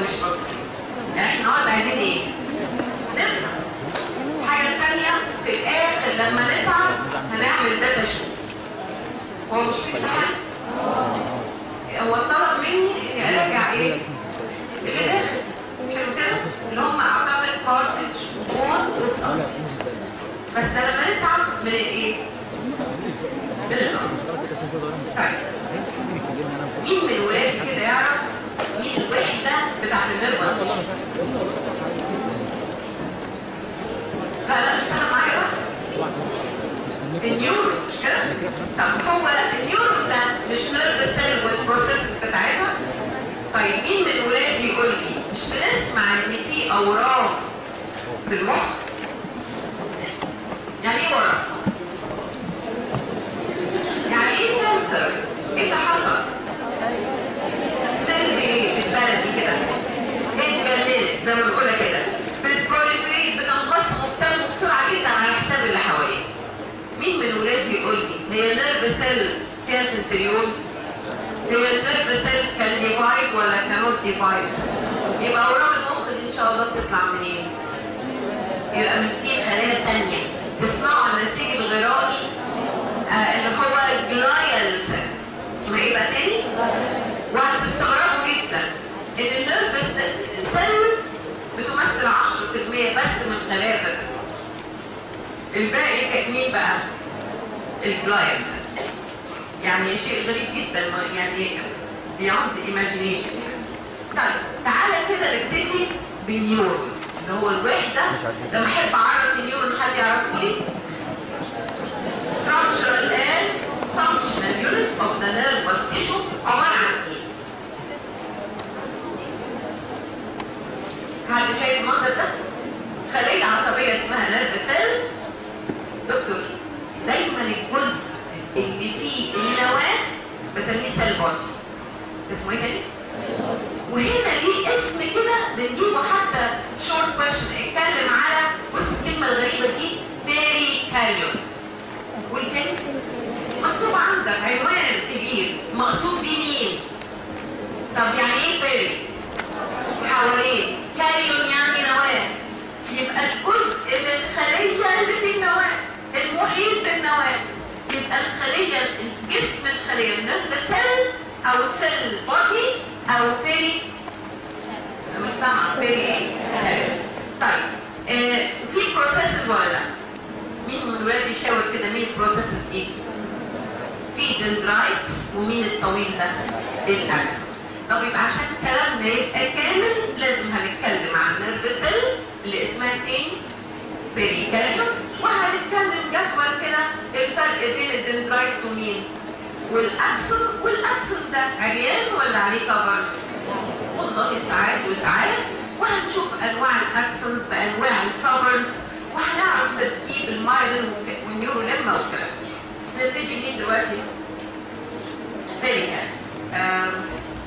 مش مظبوط يعني احنا النهارده عايزين ايه؟ نسمع الحاجه الثانيه في الاخر لما نتعب هنعمل داتا شو هو مش في امتحان هو طلب مني اني اراجع ايه؟ اللي داخل حلو كده اللي هم اعتقد كارتج وون وطلب بس لما نتعب من الايه؟ من الاصل طيب مين من ولادي كده يعرف مين الوحده بتاعت النيرفس لا لا اشتغل معايا بقى النيورو مش كده؟ طب هو النيورو ده مش نيرف سيل والبروسيس بتاعتها؟ طيب مين من ولادي يقول لي مش بنسمع ان في اورام في المخ؟ يعني ايه ورم؟ يعني ايه كانسر؟ ايه اللي حصل؟ سيلز ايه؟ بالبلدي كده اتجننت زي ما بنقولها كده بتبروليفريت بتنقسم وبتنمو بسرعه جدا على حساب اللي حواليه مين من ولادي يقول لي هي نيرف سيلز فيها سنتريولز هي النيرف سيلز كان ديفايد ولا كانوت ديفايد يبقى اورام المخ دي ان شاء الله بتطلع منين يبقى من في خلايا ثانيه تسمعوا عن النسيج الغرائي آه اللي هو جلايال سيلز اسمها ايه بقى تاني؟ وهتستغربوا جدا ان النيرف سيلز بتمثل 10% بس من خلايا البدن الباقي كانت مين بقى؟ الجلايال سيلز يعني شيء غريب جدا ما- يعني beyond imagination يعني. طيب تعالى كده نبتدي بالنيورون اللي هو الوحدة لما احب اعرف النيورون حد يعرفه لي structural and functional unit of the nervous tissue عبارة عن ايه؟ حد شايف المنظر ده؟ خلية عصبية اسمها نيرف سيل دكتور دايما الجزء اللي فيه النواة بسميه سيل بودي اسمه ايه تاني؟ وهنا ليه اسم كده بنجيبه حتى شورت كويشن اتكلم على بص الكلمة الغريبة دي بيري كاريون قول تاني مكتوب عندك عنوان كبير مقصود بيه مين؟ طب يعني ايه بيري؟ حواليه كاريون يعني نواة يبقى الجزء من الخلية اللي في النواة المحيط بالنواة يبقى الخلية جسم الخلية النيرف سيل أو سيل بودي أو بيري أنا مش سامعة بيري إيه؟ كاريون. طيب آه في بروسيسز ولا لا؟ مين من ولادي يشاور كده مين البروسيسز دي؟ في دندرايتس ومين الطويل ده؟ الاكسون طب يبقى عشان كلامنا يبقى كامل لازم هنتكلم عن النيرف سيل اللي اسمها ايه؟ بيريكاليوم وهنتكلم جدول كده الفرق بين الدندرايتس ومين؟ والاكسون والاكسون ده عريان ولا عليه كفرز؟ والله ساعات وساعات وهنشوف انواع الاكسونز بانواع الكفرز وهنعرف تركيب المايلين والنيوروليما والكلام ده. نبتدي مين دلوقتي؟ بيريكاليوم آم،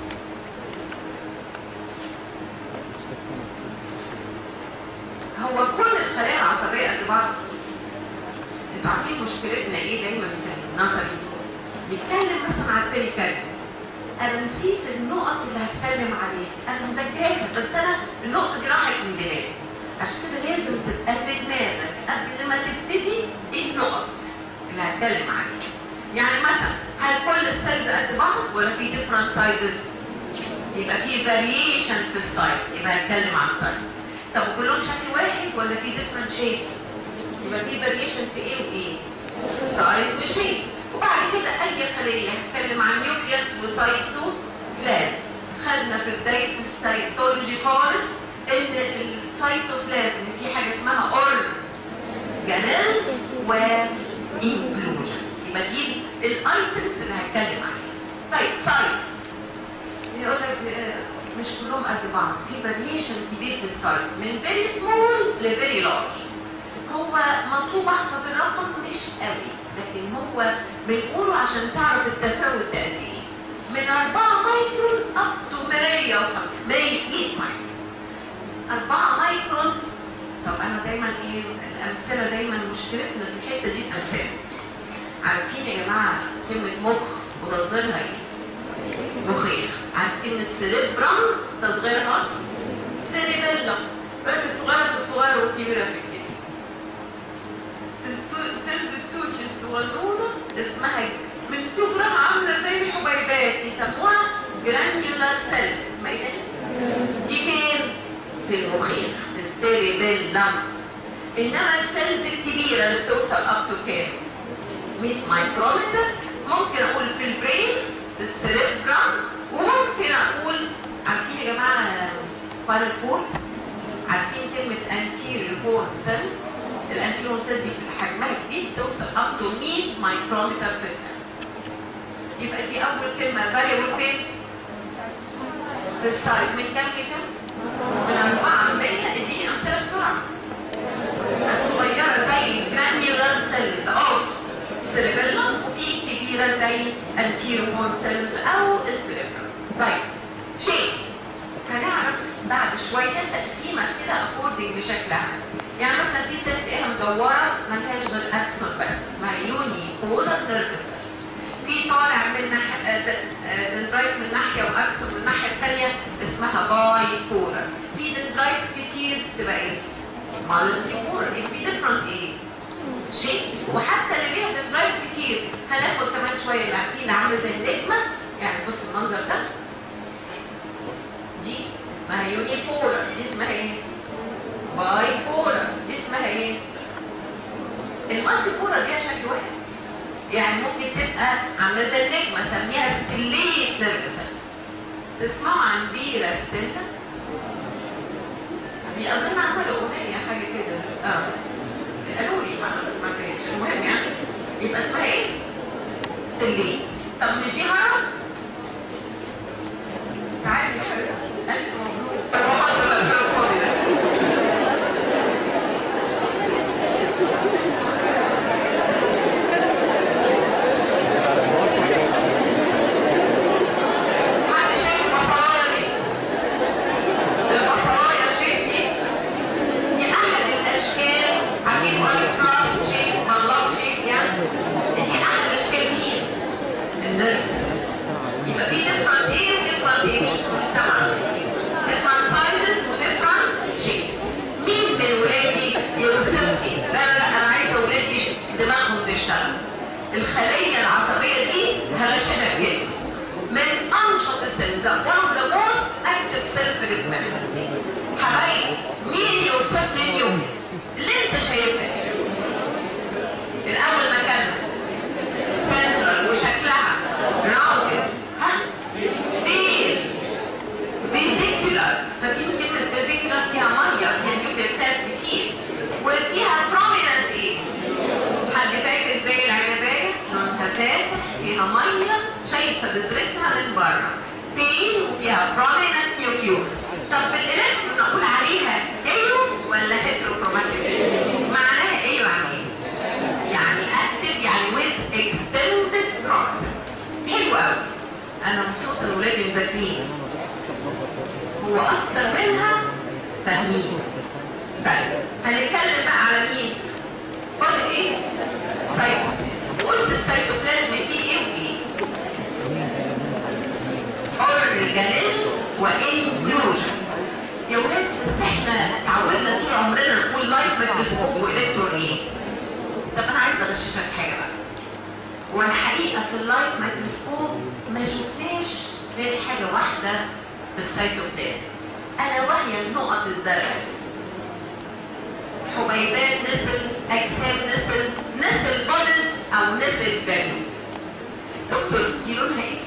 هو كل الخلايا العصبية قد بعض انتوا عارفين مشكلتنا ايه دايما في النظري نتكلم مثلا على البريكارد انا نسيت النقط اللي هتكلم عليها انا مذاكراها بس انا النقطة دي راحت من دماغي عشان كده لازم تبقى في دماغك قبل ما تبتدي ايه النقط اللي هتكلم عليها يعني مثلا هل كل السيلز قد بعض ولا في different sizes يبقى في variation في السايز يبقى هنتكلم على السايز طب كلهم شكل واحد ولا في different shapes يبقى في variation في ايه وايه سايز وشيب وبعد كده اي خليه هنتكلم عن نيوكليوس وسايتوبلازم خدنا في بدايه السيتولوجي خالص ان السيتوبلازم في حاجه اسمها اورجانيلز وانكلوجنز يبقى دي الايتمز اللي هتكلم عليها طيب سايز يقول لك آه، مش كلهم قد بعض في فاريشن كبير في السايز من فيري سمول لفيري لارج هو مطلوب احفظ الرقم مش قوي لكن هو بنقوله عشان تعرف التفاوت ده قد ايه من 4 مايكرون اب تو 150 100 مايكرون 4 مايكرون طب انا دايما ايه الامثله دايما مشكلتنا في الحته دي الامثله عارفين يا جماعه كلمه مخ مصدرها ايه؟ مخيخ عارفين السيريبرام تصغيرها سيريبيلم بالك الصغيرة في الصغير والكبيرة في الكبير السيلز التوتش الصغنونة اسمها من صغرها عاملة زي الحبيبات يسموها جرانيولار سيلز اسمها ايه تاني؟ دي فين؟ في المخيخ السيريبيلم انما السيلز الكبيرة اللي بتوصل اب تو كام؟ 100 مايكرومتر ممكن اقول في البرين في السيريبرام وممكن اقول عارفين يا جماعه سباينال كورد عارفين كلمه انتيريور بون سيلز الانتيريور سيلز دي بتبقى حجمها كبير توصل اب تو 100 مايكرومتر في الثانيه يبقى دي اول كلمه فاريبل فين؟ في السايز من كام لكام؟ من 4 ل 100 اديني امثله بسرعه الصغيره زي جرانيولار سيلز اوف السيربيلم وفي كبيرة زي التيروفون سيلز أو السيربرم. طيب شيء هنعرف بعد شوية تقسيمة كده أكوردنج لشكلها. يعني مثلا في ست ايه مدورة ملهاش غير أكسون بس اسمها يوني بولر نيرفس في طالع من ناحية دندرايت من ناحية وأكسون من الناحية الثانية اسمها باي بولر. في دندرايتس كتير تبقى ايه؟ مالتي بولر يبقى في ديفرنت ايه؟ شيبس وحتى اللي ليها دندرايتس كتير هناخد كمان شويه اللي عارفين اللي عامله زي النجمه يعني بص المنظر ده دي اسمها يوني بولر دي اسمها ايه؟ باي بولر دي اسمها ايه؟ المالتي بولر ليها شكل واحد يعني ممكن تبقى عامله زي النجمه سميها سكليت نيرفسز تسمعوا عن بيرا ستيلا دي اظن عملوا اغنيه حاجه كده اه قالوا لي ما انا ما سمعتهاش المهم يعني يبقى اسمها ايه؟ ستيلي طب مش دي هرم؟ تعالي يا حبيبتي الف مبروك المحاضره اللي كان فاضي ده حد شايف البصلايه دي؟ البصلايه شايف دي؟ دي احد الاشكال عارفين وايت فراست شيب ملاص شيب يعني دي احد اشكال مين؟ النيرفز يبقى في ديفرنت ايه وديفرنت ايه مش مش سامعه ديفرنت سايزز وديفرنت شيبس مين من ولادي يوصف لي لا لا لا انا عايزه ولادي دماغهم تشتغل الخليه العصبيه دي هغششك جدا من انشط السيلز one of the most active cells في جسمنا حبايبي مين يوصف لي النيوكليس اللي انت شايفها دي؟ الاول مكانها سنترال وشكلها راوند ها بيل فيزيكولار فاكرين كلمه فيزيكولار فيها ميه فيها نيوكلير سيل كتير وفيها بروميننت ايه؟ حد فاكر زي العنبايه لونها فاتح فيها ميه شايفه بذرتها من بره بيل وفيها بروميننت نيوكليوس طب بالالكترون نقول عليها ايو ولا هيتروكروماتيك معناها ايو يعني ايه؟ يعني اكتف يعني with extended rod حلو قوي انا مبسوطه ان ولادي مذاكرين هو اكتر منها فاهمين طيب هنتكلم بقى على مين؟ فاضل ايه؟ سايتوبلازم قلت السيتوبلازم فيه ايه وايه؟ اورجانيلز وانكلوجنز يا ولادي بس احنا اتعودنا طول عمرنا نقول لايف ميكروسكوب والكترون ايه؟ طب انا عايزه اغششك حاجه بقى والحقيقه في اللايت ميكروسكوب ما شفناش غير حاجه واحده في السيتوبلازم الا وهي النقط الزرقاء دي حبيبات نزل اجسام نزل نزل بودز او نزل جانوس دكتور دي لونها ايه؟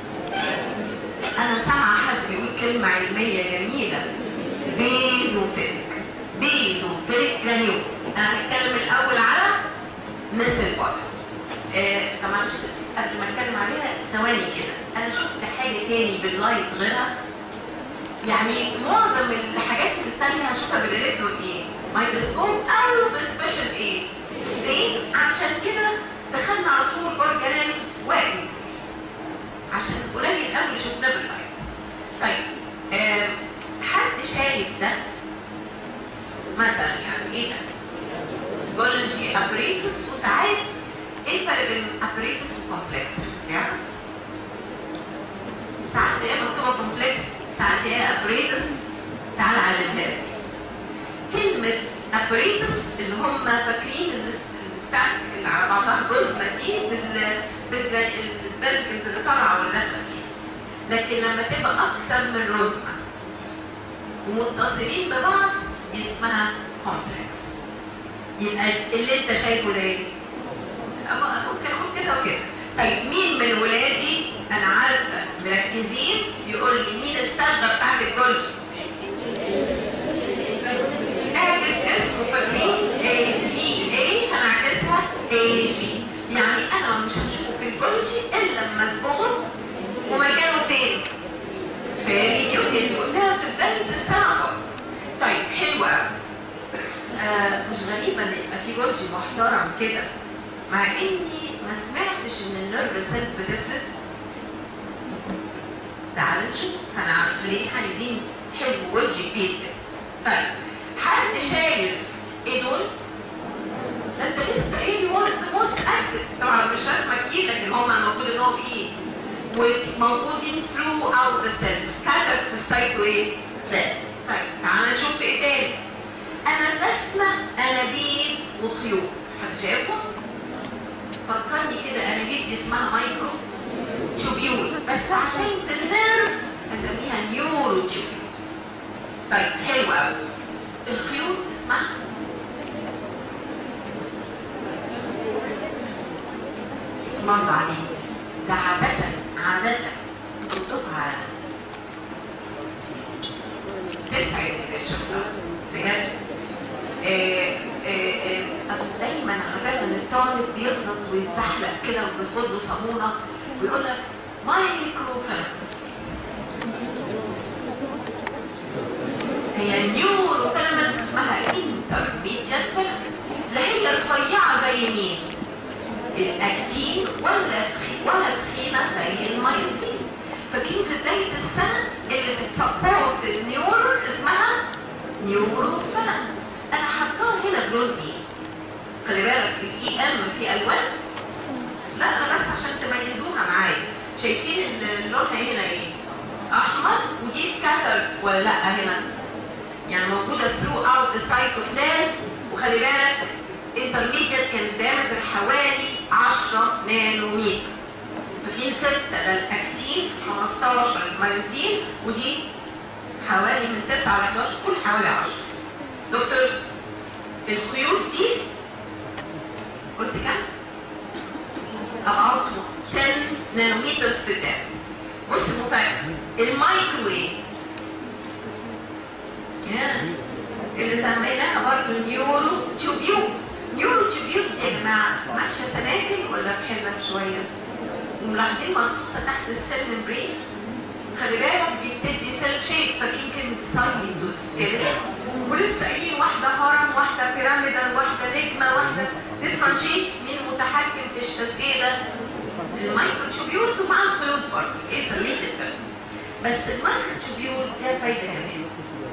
انا سامعه حد بيقول كلمه علميه جميله بيزوفيلك بيزوفيلك جانيوس انا هتكلم الاول على نزل بودز آه فمعلش قبل ما اتكلم عليها ثواني كده انا شفت حاجه تاني باللايت غيرها يعني معظم الحاجات الثانيه هشوفها بالالكترون ايه؟ مايكروسكوب او بسبيشال ايه؟ ستين عشان كده دخلنا على طول اورجانيزمز واجنيز عشان قليل قوي شفناه باللايت. طيب آه حد شايف ده؟ مثلا يعني ايه ده؟ بولجي ابريتوس وساعات ايه الفرق بين ابريتوس وكومبلكس؟ يعني ساعات تلاقيها مكتوبه كومبلكس ساعات تلاقيها ابريتس تعال علمها لك كلمه ابريتس اللي هم فاكرين الستاك اللي على بعضها الرزمه دي بال بالباسكلز اللي طالعه واللي داخله فيها لكن لما تبقى اكتر من رزمه ومتصلين ببعض دي اسمها كومبلكس يبقى اللي انت شايفه ده ايه؟ ممكن اقول كده وكده طيب مين من ولادي انا عارفه مركزين يقول لي مين الصبغه بتاعت الجولجي؟ اعكس اسمه فاكرين اي جي اي هنعكسها اي جي يعني انا مش هشوفه في الجولجي الا لما اصبغه ومكانه فين؟ في يونت قلناها في بدايه الساعه خالص طيب حلو قوي آه مش غريبه ان يبقى في جولجي محترم كده مع اني ما سمعتش ان النيرف سيلز بتفرز تعال نشوف هنعرف ليه عايزين حلو جولجي كبير كده طيب حد شايف ايه دول؟ ده انت لسه ايه يو ار ذا موست اكتف طبعا مش رسمه كتير لكن هم المفروض انهم ايه؟ وموجودين through out the cells scattered في السايتو ايه؟ بلازم طيب تعالى نشوف ايه تاني انا رسمه انابيب وخيوط حد شايفهم؟ فكرني كده انابيب دي اسمها مايكرو تيوبيولز بس عشان في النيرف هسميها نيورو تيوبيولز طيب حلو قوي الخيوط اسمها اسم الله عليه ده عادة عادة الدفعة تسعد الشغل بجد آه آه آه اصل دايما عادة الطالب بيغلط ويتزحلق كده وبياخد له صابونة ويقول لك مايكرو فيلمز هي نيورو فيلمز اسمها انترميديت فيلمز لا هي رفيعة زي مين؟ الاكتين ولا ولا تخينة زي المايوسين فاكرين في بداية السنة اللي بتسبورت النيورون اسمها نيورو فيلمز انا حطاها هنا بلون ايه؟ خلي بالك الاي ام في الوان لا انا بس عشان تميزوها معايا شايفين اللون هنا ايه؟ احمر ودي سكاتر ولا لا هنا؟ يعني موجودة ثرو اوت السايتوبلازم وخلي بالك انترميديت كان دايمتر حوالي 10 نانومتر فاكرين 6 ده الاكتين 15 المايوسين ودي حوالي من 9 ل 11 كل حوالي 10 دكتور الخيوط دي قلت كام؟ about 10 نانومتر في الدم بص المفاجأة المايكرويف اللي سميناها برضه نيورو تيوبيوز نيورو تيوبيوز يا جماعه ماشيه سناجل ولا بحزم شويه وملاحظين مرصوصه تحت السيل ممبرين خلي بالك دي بتدي سيل شيب فاكرين كلمه سايتوسكيلت ولسه قايلين واحده هرم واحده بيراميدال واحده نجمه واحده ديفرنت شيبس مين متحكم في الشاسيه ده المايكرو تيوبيوز ومع الخيوط برضه انترميديت بس المايكرو تيوبيوز ليها فايده كمان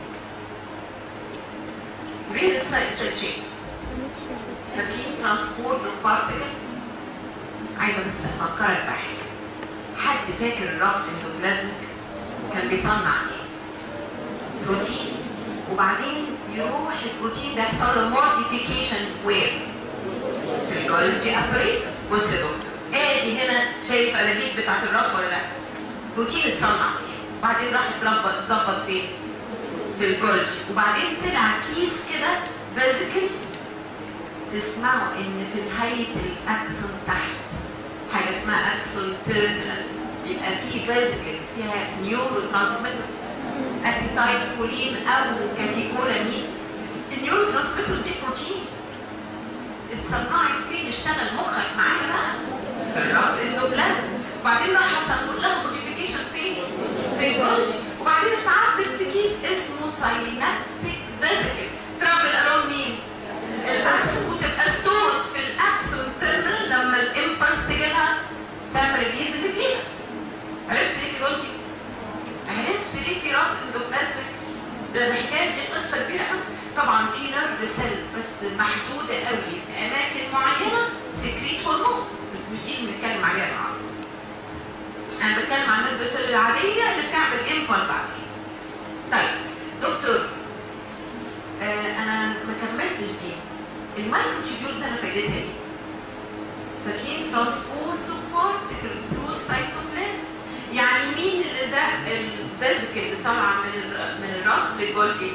غير السيل شيب فاكرين ترانسبورت اوف بارتكلز عايزه بس افكرك بحاجه حد فاكر الرف اندوبلازميك كان بيصنع ايه؟ بروتين وبعدين يروح البروتين ده يحصل له موديفيكيشن وير في الجولجي ابريتس بص يا دكتور ادي هنا شايف الانابيب بتاعت الرف ولا لا؟ بروتين اتصنع فيه وبعدين راح اتظبط اتظبط فين؟ في الجولجي وبعدين طلع كيس كده فيزيكال تسمعوا ان في نهايه الاكسون تحت حاجه اسمها اكسون تيرمينال بيبقى فيه فيزيكلز فيها نيورو ترانسميترز اسيتايل كولين او كاتيكولامينز النيورو ترانسميترز دي بروتينز اتصنعت فين اشتغل مخك معايا بقى في الراس اندوبلازم وبعدين راح حصل لها موديفيكيشن فين؟ في الجولجي وبعدين اتعبت في كيس اسمه ساينابتيك فيزيكل ترافل اراوند مين؟ الاكسون وتبقى ستورد في الاكسون تيرمينال لما الامبلس تجي لها تعمل ريليز اللي فيها عرفت ليه جولجي؟ عرفت ليه في راس اندوبلازميك؟ ده الحكايه دي قصه كبيره قوي طبعا في نيرف سيلز بس محدوده قوي في اماكن معينه سكريت هرمونز بس مش دي اللي بنتكلم عليها النهارده انا بتكلم عن نيرف سيل العاديه اللي بتعمل امبulse عاديه طيب دكتور آه انا ما كملتش دي المايكرو تيوبيولز انا فايدتها ايه؟ فاكرين ترانسبورت اوف بارتكلز ثرو السيتوبلازم يعني مين اللي زق الفيزيكال اللي طالعه من الر- من الراس للجولجي؟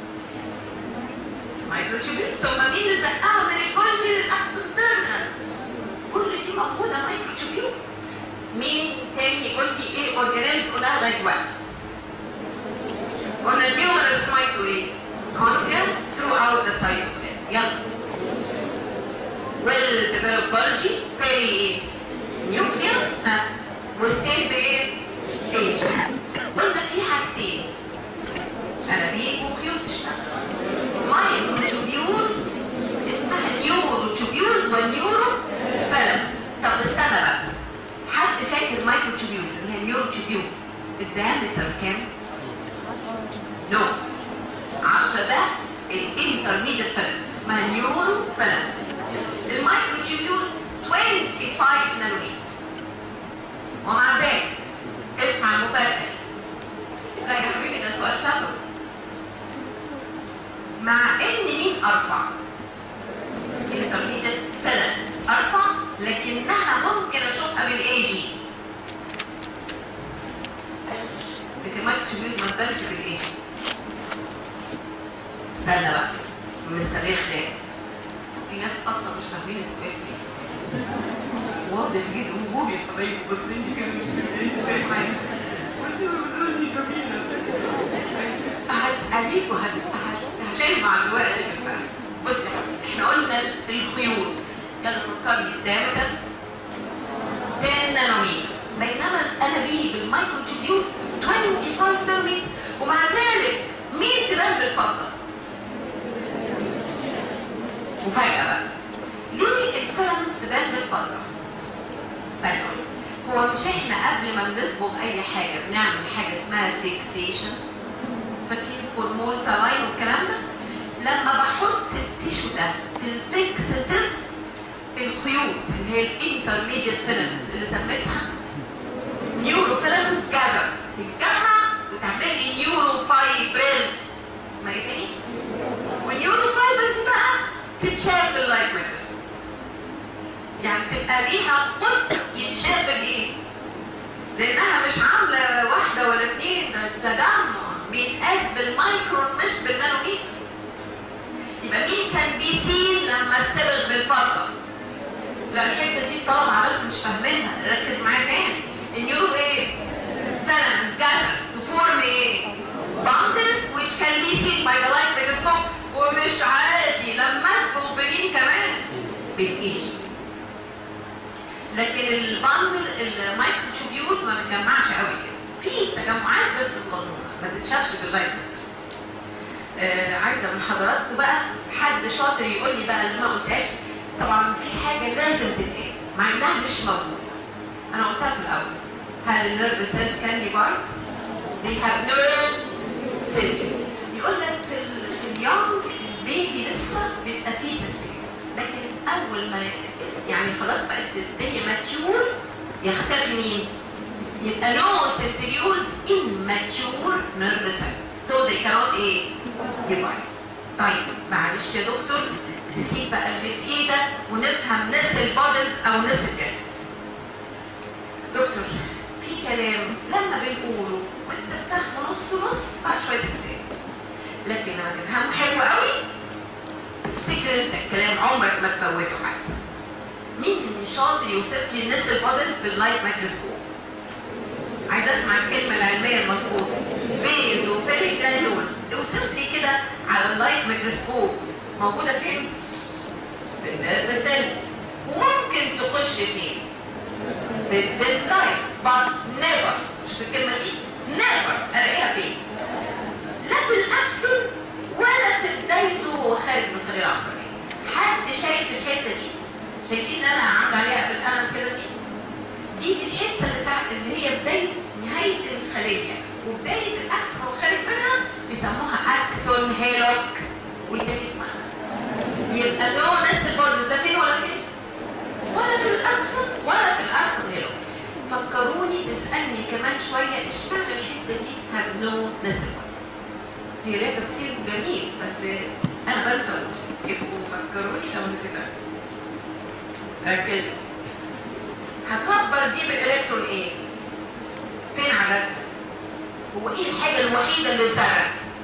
مايكرو تيوبيولز ثم مين اللي زقها من الجولجي للاكسنترنال؟ كل دي موجوده مايكرو تيوبيولز مين تاني يقول لي ايه اورجانيزم قلناها لغايه دلوقتي؟ قلنا النيورس مايكرو ايه؟ كونجا throughout the cytoplasm يلا well developed Golgi very nuclear ها وستيل بايه؟ ايه؟ قلنا في حاجتين انابيب وخيوط تشتغل مايكروتوبيولز اسمها نيوروتوبيولز والنيورو فالنس طب استنى بقى حد فاكر مايكروتوبيولز اللي هي نيوروتوبيولز الديامتر كام؟ نو 10 ده الانترميديت فالنس اسمها نيورو فالنس المايكروتوبيولز 25 نانومتر ومع ذلك اسمع المفاجأة لا يا حبيبي ده سؤال شفوي مع ان مين ارفع؟ intermediate phalanx ارفع لكنها ممكن اشوفها بالاي جي لكن ما تشوفيش ما تبانش بالاي جي استنى بقى مستريح ده في ناس اصلا مش فاهمين السؤال فيه واضح جدا وجودي يا حبايبي بس انت كده مش مش فاهم حاجه بس انا بتقولي جميله هتقليك وهتشارك مع الوقت في الفهم بص يا حبيبي احنا قلنا الخيوط يلا فكرني الدايمتر 10 نانومتر بينما الانابيب المايكرو تيوبيوس 25 نانومتر ومع ذلك مين تبان بالفضه؟ مفاجأة بقى ليه الفيلمز تبان بالفضة؟ ثانية هو مش احنا قبل ما بنصبغ اي حاجة بنعمل حاجة اسمها فيكسيشن فاكرين فورمول سلاين والكلام ده؟ لما بحط التيشو ده في الفيكسيتيف الخيوط اللي هي الانترميديت فيلمز اللي سميتها نيورو فيلمز جذر تتجمع وتعمل لي نيورو فايبرز اسمها ايه تاني؟ والنيورو فايبرز بقى تتشاف باللايت مايكروسكوب يعني تبقى ليها قطر يتشاف بالايه؟ لانها مش عامله واحده ولا اتنين ده تجمع بيتقاس بالمايكرون مش بالنانومتر يبقى مين كان بيسيل لما السبغ بالفضه؟ لا الحته دي طبعا عملت مش فاهمينها ركز معايا تاني النيورو ايه؟ فالانس جاتا تفورم ايه؟ bundles which can be seen by the light microscope ومش عادي لما اثبت بمين كمان بالايجي لكن الباندل المايكروتوبيولز ما بتجمعش قوي كده في تجمعات بس قانونة ما تتشافش باللايت ميكروسكوب آه عايزه من حضراتكم بقى حد شاطر يقول لي بقى اللي ما قلتهاش طبعا في حاجه لازم تتقال مع انها مش موجوده انا قلتها في الاول هل النيرف سيلز كان ديفايد؟ they have nerve cells يقول لك في ال في اليونج بيبي لسه بيبقى فيه سنتريوز لكن اول ما يعني خلاص بقت الدنيا ماتيور يختفي مين؟ يبقى نو سنتريوز immature nerve cells so they cannot ايه؟ divide طيب معلش يا دكتور تسيب بقى اللي في ايدك ونفهم ناس البودز او ناس الجاتوس دكتور في كلام لما بنقوله وانت بتفهمه نص نص بعد شويه تنساه لكن لما تفهمه حلو قوي تفتكر انت الكلام عمرك ما تفوته حتى مين اللي شاطر يوصف لي الناس البودز باللايت مايكروسكوب عايز اسمع الكلمه العلميه المظبوطه بيزوفيليك جرانيولز اوصف لي كده على اللايت ميكروسكوب موجوده فين؟ في النيرف سيل وممكن تخش فين؟ في الديد لايت but never شوف الكلمه دي never الاقيها فين؟ لا في الاكسون ولا في بدايته خارج من الخليه العصبيه حد شايف الحته دي؟ شايفين ان انا عامله عليها بالقلم كده دي؟ دي الحته اللي تحت اللي هي بدايه نهايه الخليه وبدايه الاكسون والخارج منها بيسموها اكسون هيلوك والتاني اسمها يبقى ده ناس البودز ده فين ولا فين؟ ولا في الاكسون ولا في الاكسون هيلوك فكروني تسالني كمان شويه هي ليها تفسير جميل بس انا بنسى يبقوا فكروني لو نسيتها ركزوا هكبر دي بالالكترون ايه؟ فين على الرسمه؟ هو ايه الحاجه الوحيده اللي اتزرع؟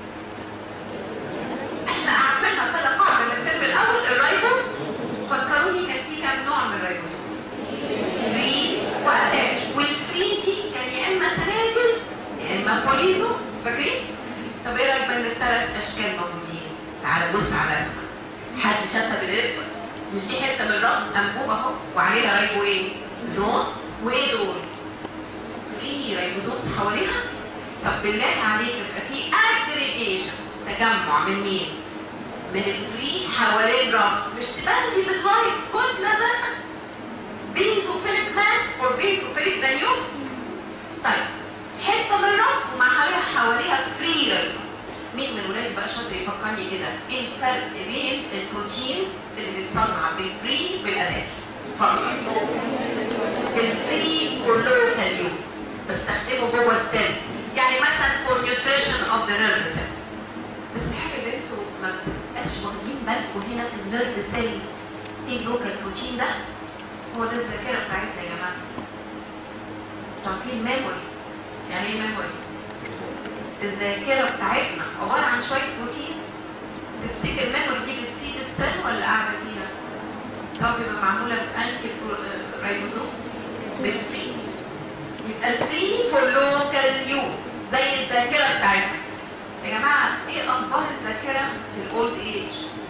احنا عارفينها كده قاعده من الترم الاول الرايبو فكروني كان في كام نوع من الرايبوسومز؟ فري واتاش والفري دي كان يا اما سنادل يا اما بوليزو فاكرين؟ طب ايه رايك بين الثلاث اشكال موجودين؟ تعالى بص على الرسمه حد شافها بالالكترون مش دي حته من الرف انبوب اهو وعليها رايبو ايه؟ زونز وايه دول؟ فري رايبوزومز حواليها طب بالله عليك يبقى في اجريجيشن تجمع من مين؟ من الفري حوالين راس مش تبني باللايت كل ده بيزوفيليك ماس اور بيزوفيليك دانيوس طيب حته من الراس ومع عليها حواليها فري رايبوزومز مين من الولاد بقى شاطر يفكرني كده ايه الفرق بين البروتين اللي بيتصنع بالفري بالاداه؟ اتفضل الفري فور لوكال يوز بستخدمه جوه السيل يعني مثلا فور نيوتريشن اوف ذا نيرف سيلز بس الحاجه اللي انتوا ما بتبقاش واخدين بالكم هنا في النيرف سيل ايه اللوكال بروتين ده؟ هو ده الذاكره بتاعتنا يا جماعه انتوا عارفين ميموري يعني ايه ميموري؟ الذاكره بتاعتنا عباره عن شويه بروتينز تفتكر الميموري دي بتسيب السيل ولا قاعده فيها؟ طب يبقى معموله بانتي رايبوزومز بالفري يبقى الفري فور لوكال يوز زي الذاكره بتاعتنا يا جماعه ايه اخبار الذاكره في الاولد ايج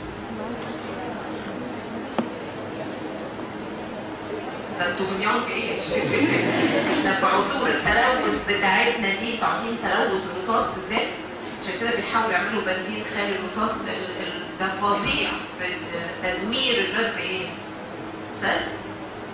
ده انتوا في يونج ايج احنا في عصور التلوث بتاعتنا دي تعطيل تلوث الرصاص بالذات عشان كده بيحاولوا يعملوا بنزين خالي الرصاص ال- ال- ده فظيع في تدمير النرف ايه؟ سيلز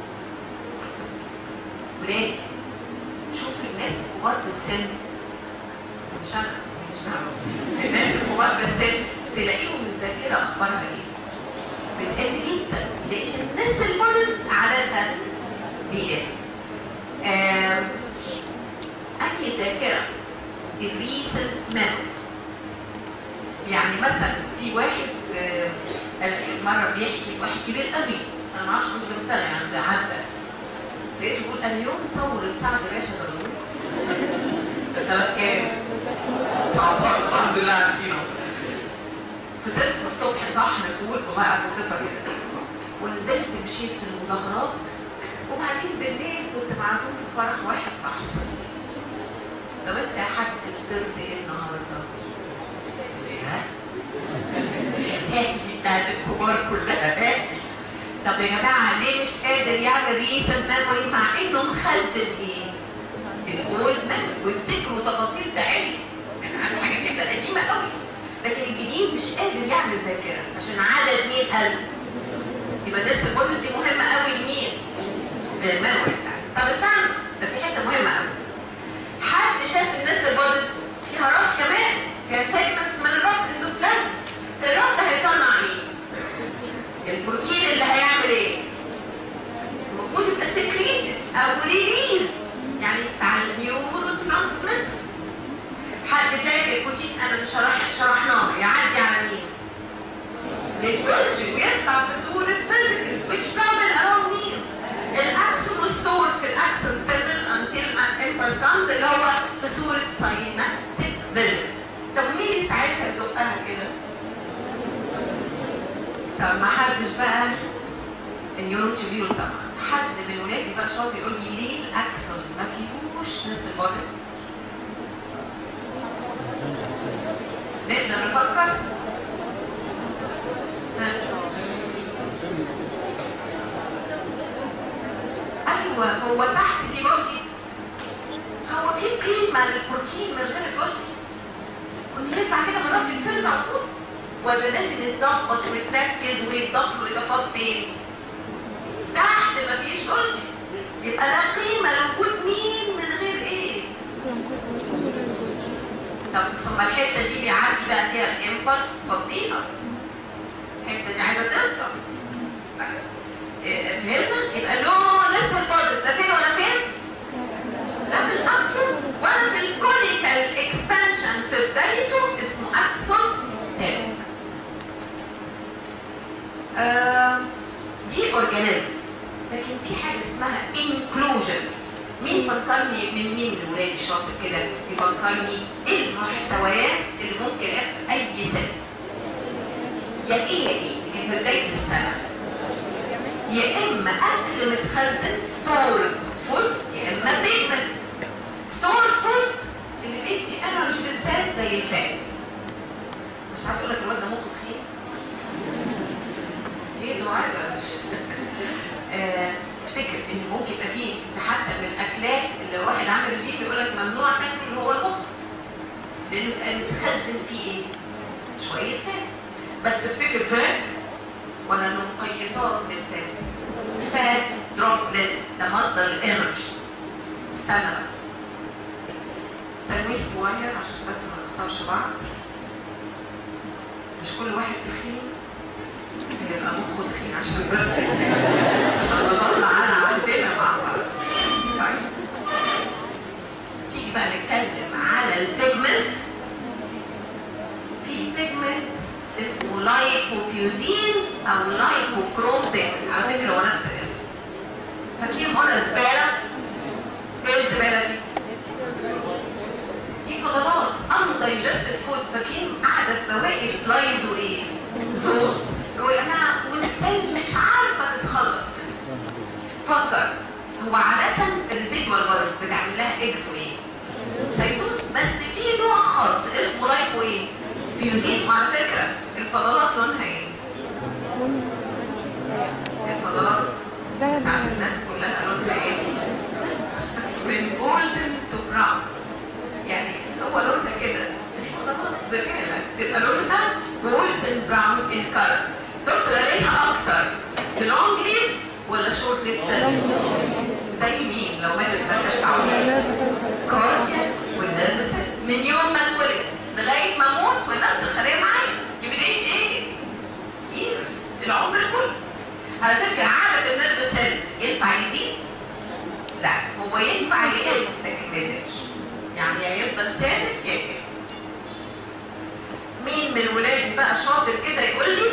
ولادي شوف الناس الكبار في السن مش انا مش دعوه الناس الكبار في السن تلاقيهم الذاكره اخبارها ايه؟ بتقل جدا لان الناس المودلز عددها بيقل آم، انهي ذاكره الريسنت ميموري يعني مثلا في واحد آه، قال مره بيحكي واحد كبير قوي انا ما اعرفش عنده كام سنه يعني ده عدى لقيته بيقول انا يوم صورت سعد باشا غلول ده سنه كام؟ 19 الحمد لله عارفينه فطرت الصبح صحن فول والله قاعد وصفه كده ونزلت مشيت في المظاهرات وبعدين بالليل كنت معزوم في فرح واحد صاحبي طب انت يا حاج فطرت ايه النهارده؟ ايه هادي بتاعت الكبار كلها هادي طب يا جماعه ليه مش قادر يعمل ريسنت ميموري مع انه مخزن ايه؟ الاولد ميموري ويفتكروا تفاصيل تعالي انا عارف حاجات جدا قديمه قوي لكن الجديد مش قادر يعمل ذاكره عشان عدد مين قل يبقى الناس البودز دي مهمه قوي لمين؟ للميموري بتاعتك طب استنى ده في حته مهمه قوي حد شاف الناس البودز فيها راس كمان فيها سيجمنتس من الراس اندوبلازم الراس ده هيصنع ايه؟ البروتين اللي هيعمل ايه؟ المفروض يبقى سكريتد او ريليز يعني بتاع النيورو ترانسميترز حد ذاكر البروتين انا مش شرح شرحناه يعدي على مين؟ للكولجين ويطلع في صورة فيزيكلز which travel around مين؟ الاكسون stored في الاكسون terminal until an impulse comes اللي هو في صورة synaptic visitors طب مين اللي ساعتها يزقها كده؟ طب ما حدش بقى النيورون تشيبيور سمع حد من ولادي بقى شاطر يقول لي ليه الاكسون ما فيهوش ناس البودز؟ نقدر نفكر؟ ها؟ ايوه هو تحت في بودي هو في قيمه للبروتين من غير البودي كنت ينفع كده من رفع الفلز على طول ولا لازم يتظبط ويتركز ويتضاف له اضافات فين؟ تحت مفيش بودي يبقى لا قيمه لوجود مين من غير ايه؟ طب ثم الحته دي بيعدي بقى فيها الامبلس فضيها الحته دي عايزه تفضل إيه، فهمنا؟ يبقى له لسه البودز ده فين ولا فين؟ لا في الافسون ولا في الكوليكال اكسبانشن في بدايته اسمه آه دي اورجانيلز لكن في حاجه اسمها انكلوجنز مين فكرني من مين من ولادي الشاطر كده يفكرني ايه المحتويات اللي ممكن في اي سنه يا ايه يا ايه تيجي في بدايه السنه يا اما اكل متخزن ستورد فود يا اما بيجمنت ستورد فود اللي بيدي انرجي بالذات زي الفات مش عارف اقول لك الواد ده مخه تخين دي دعاء ولا مش آه، افتكر ان ممكن يبقى فيه حتى من الاكلات اللي واحد عامل رجيم يقول لك ممنوع تاكل هو المخ لانه يبقى متخزن فيه ايه؟ شويه فات بس تفتكر فات ولا نقيطات للفات فات دروبلتس ده مصدر الانرجي استنى بقى تلميح صغير عشان بس ما نخسرش بعض مش كل واحد تخين يبقى مخه تخين عشان بس عشان نطلع انا عندنا مع بعض طيب تيجي بقى نتكلم على البيجمنت في بيجمنت اسمه لايكوفيوزين او لايكوكروم بيجمنت على فكره هو نفس الاسم فاكرين قلنا زباله ايه الزباله دي؟ دي فضلات undigested food فاكرين قاعده في بواقي لايزو ايه؟ زوز يقول يا جماعه والسيل مش عارفه تتخلص فكر هو عادة الريزيدوال فيروس بتعمل لها اكس وايه؟ سيتوز بس في نوع خاص اسمه لايكو ايه؟ فيوزين وعلى فكرة الفضلات لونها ايه؟ الفضلات بتاعت الناس كلها لونها ايه؟ من جولدن تو براون يعني هو لونها كده الفضلات زبالة تبقى لونها جولدن براون ان كلر دكتور الاقيها اكتر في لونج ليف ولا شورت ليف زي مين لو ماتت ما تعودي كارد والنرفس من يوم ما اتولد لغايه ما اموت ونفس الخليه معايا يبقى تعيش ايه؟ ييرز العمر كله على فكره عدد النرفس سيلز ينفع يزيد؟ لا هو ينفع يقل لكن ما يزيدش يعني يا يفضل ثابت يا يقل مين من ولادي بقى شاطر كده يقول لي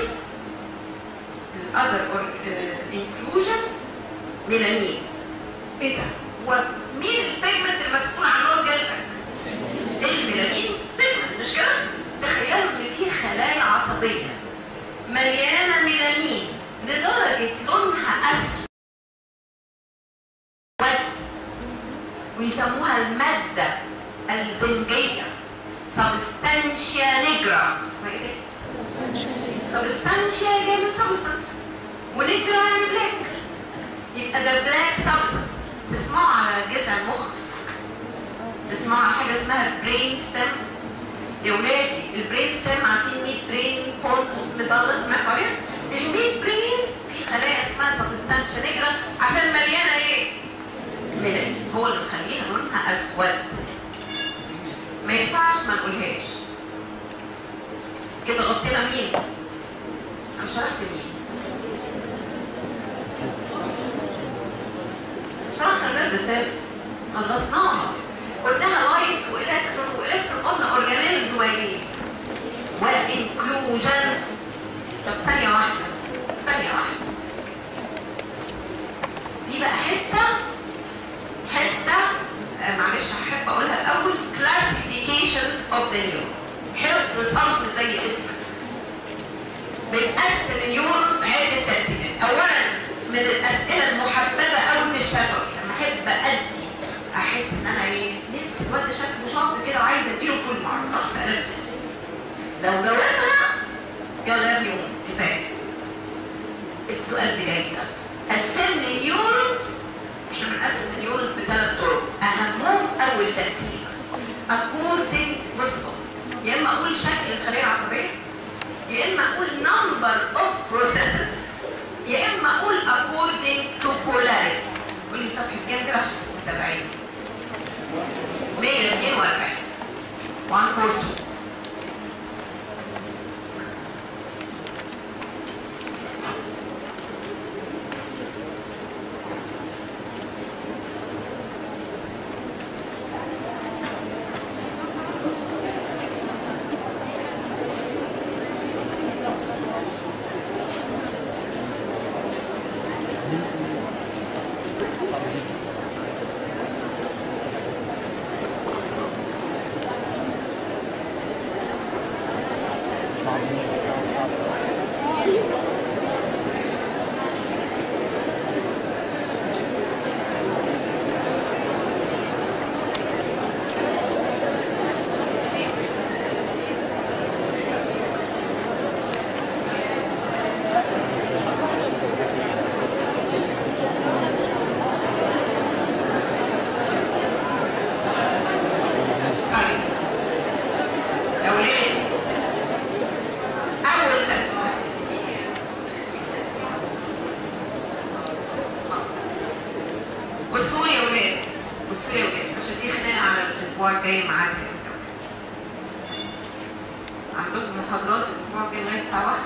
الاذر انكلوجن ميلانين ايه ده؟ ومين البيجمنت المسؤول عن لون جلدك؟ الميلانين بيجمنت مش كده؟ تخيلوا ان في خلايا عصبيه مليانه ميلانين لدرجه لونها اسود ويسموها الماده الزنجيه سبستانشيا نيجرا اسمها ايه؟ سبستانشيا جاي من سبستانس ونيجرا يعني بلاك يبقى ده بلاك سبستانس تسمعوا على جذع المخ تسمعوا على حاجه اسمها برين ستيم يا ولادي البرين ستيم عارفين 100 برين بونز مضلة سمعتوا عليها؟ ال 100 برين في خلايا اسمها سبستانشيا نيجرا عشان مليانه ايه؟ ميلانين هو اللي مخليها لونها اسود ما ينفعش ما نقولهاش كده غطينا مين؟ انا شرحت مين؟ شرحنا الباب سابق خلصناها قلناها لايت والكترون والكترون قلنا اورجانيلز وايه؟ وانكلوجنز طب ثانية واحدة ثانية واحدة في بقى حتة حتة آه معلش هحب اقولها الاول classifications of the neuron حفظ صمت زي اسمك بنقسم النيورونز عدة تقسيمات اولا من الاسئله المحببه قوي في الشفوي لما احب ادي احس ان انا ايه نفسي الواد ده شكله شاطر كده وعايز اديله فول مارك خلاص سالت لو جاوبها يلا يا ابني قوم كفايه السؤال بتاعي ده قسمني النيورونز احنا بنقسم النيورونز بثلاث طرق اهمهم اول تقسيم according بصوا يا اما اقول شكل الخليه العصبيه يا اما اقول number of processes يا اما اقول according to polarity قول لي صفحه كام كده عشان تبقوا متابعين 142 142 142 بصوا لي يا ولاد عشان في خناقه على الاسبوع الجاي معاك يا ولاد. عندكم محاضرات الاسبوع الجاي لغايه الساعه 1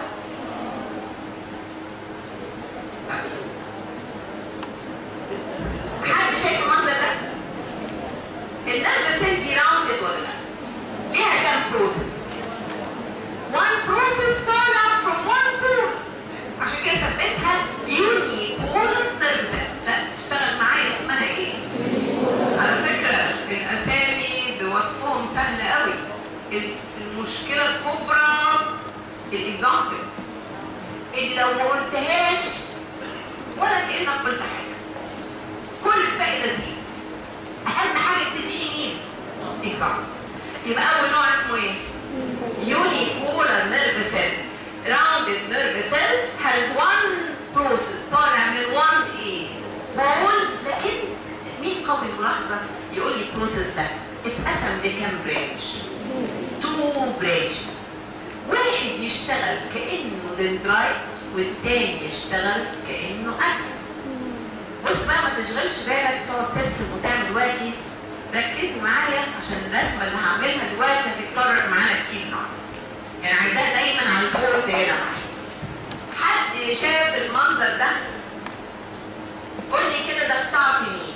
حد شايف المنظر ده؟ النرفس سيل دي راوندد ولا لا؟ ليها كام بروسيس؟ one process turn out from one pole عشان كده ثبتها يوني بول نرفس لا تشتغل معايا اسمها ايه؟ على فكرة الأسامي بوصفهم سهل قوي المشكلة الكبرى الاكزامبلز اللي لو ما قلتهاش ولا كأنك قلت حاجة كل الباقي لذيذ أهم حاجة تديني مين؟ اكزامبلز يبقى أول نوع اسمه ايه؟ unipolar nerve cell rounded nerve cell has one process طالع من one ايه بقول لكن مين قبل الملاحظة يقول لي البروسيس ده اتقسم لكام برانش تو برانشز واحد يشتغل كأنه دندرايت والتاني يشتغل كأنه أكسن بص بقى ما تشغلش بالك تقعد ترسم وتعمل دلوقتي ركزي معايا عشان الرسمه اللي هعملها دلوقتي هتتكرر معانا كتير النهارده. يعني عايزاها دايما على البورد هنا معايا. حد شاف المنظر ده؟ قول لي كده ده بتاع في مين؟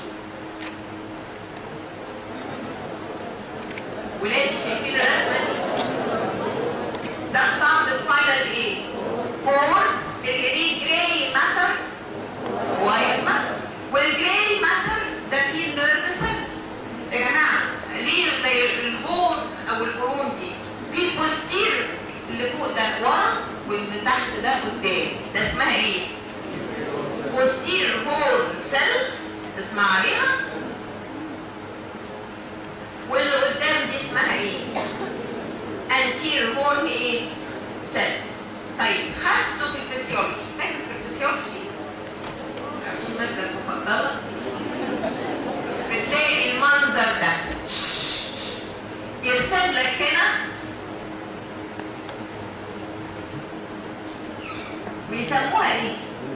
ولادي شايفين الرسمه دي؟ ده بتاع بسبايرال ايه؟ كورد اللي ليه جراي ماتر وايت ماتر والجراي ماتر ده فيه نيرف سيلز يا جماعه ليه زي الهورز او القرون دي في البوستير اللي فوق ده ورا واللي تحت ده قدام ده اسمها ايه؟ بوستير هورن سيلز تسمع عليها؟ واللي قدام دي اسمها ايه؟ انتير هورن ايه؟ سيلز طيب خدته في الفسيولوجي فاكر في الفسيولوجي؟ المادة المفضلة بتلاقي المنظر ده يرسم لك هنا بيسموها ايه؟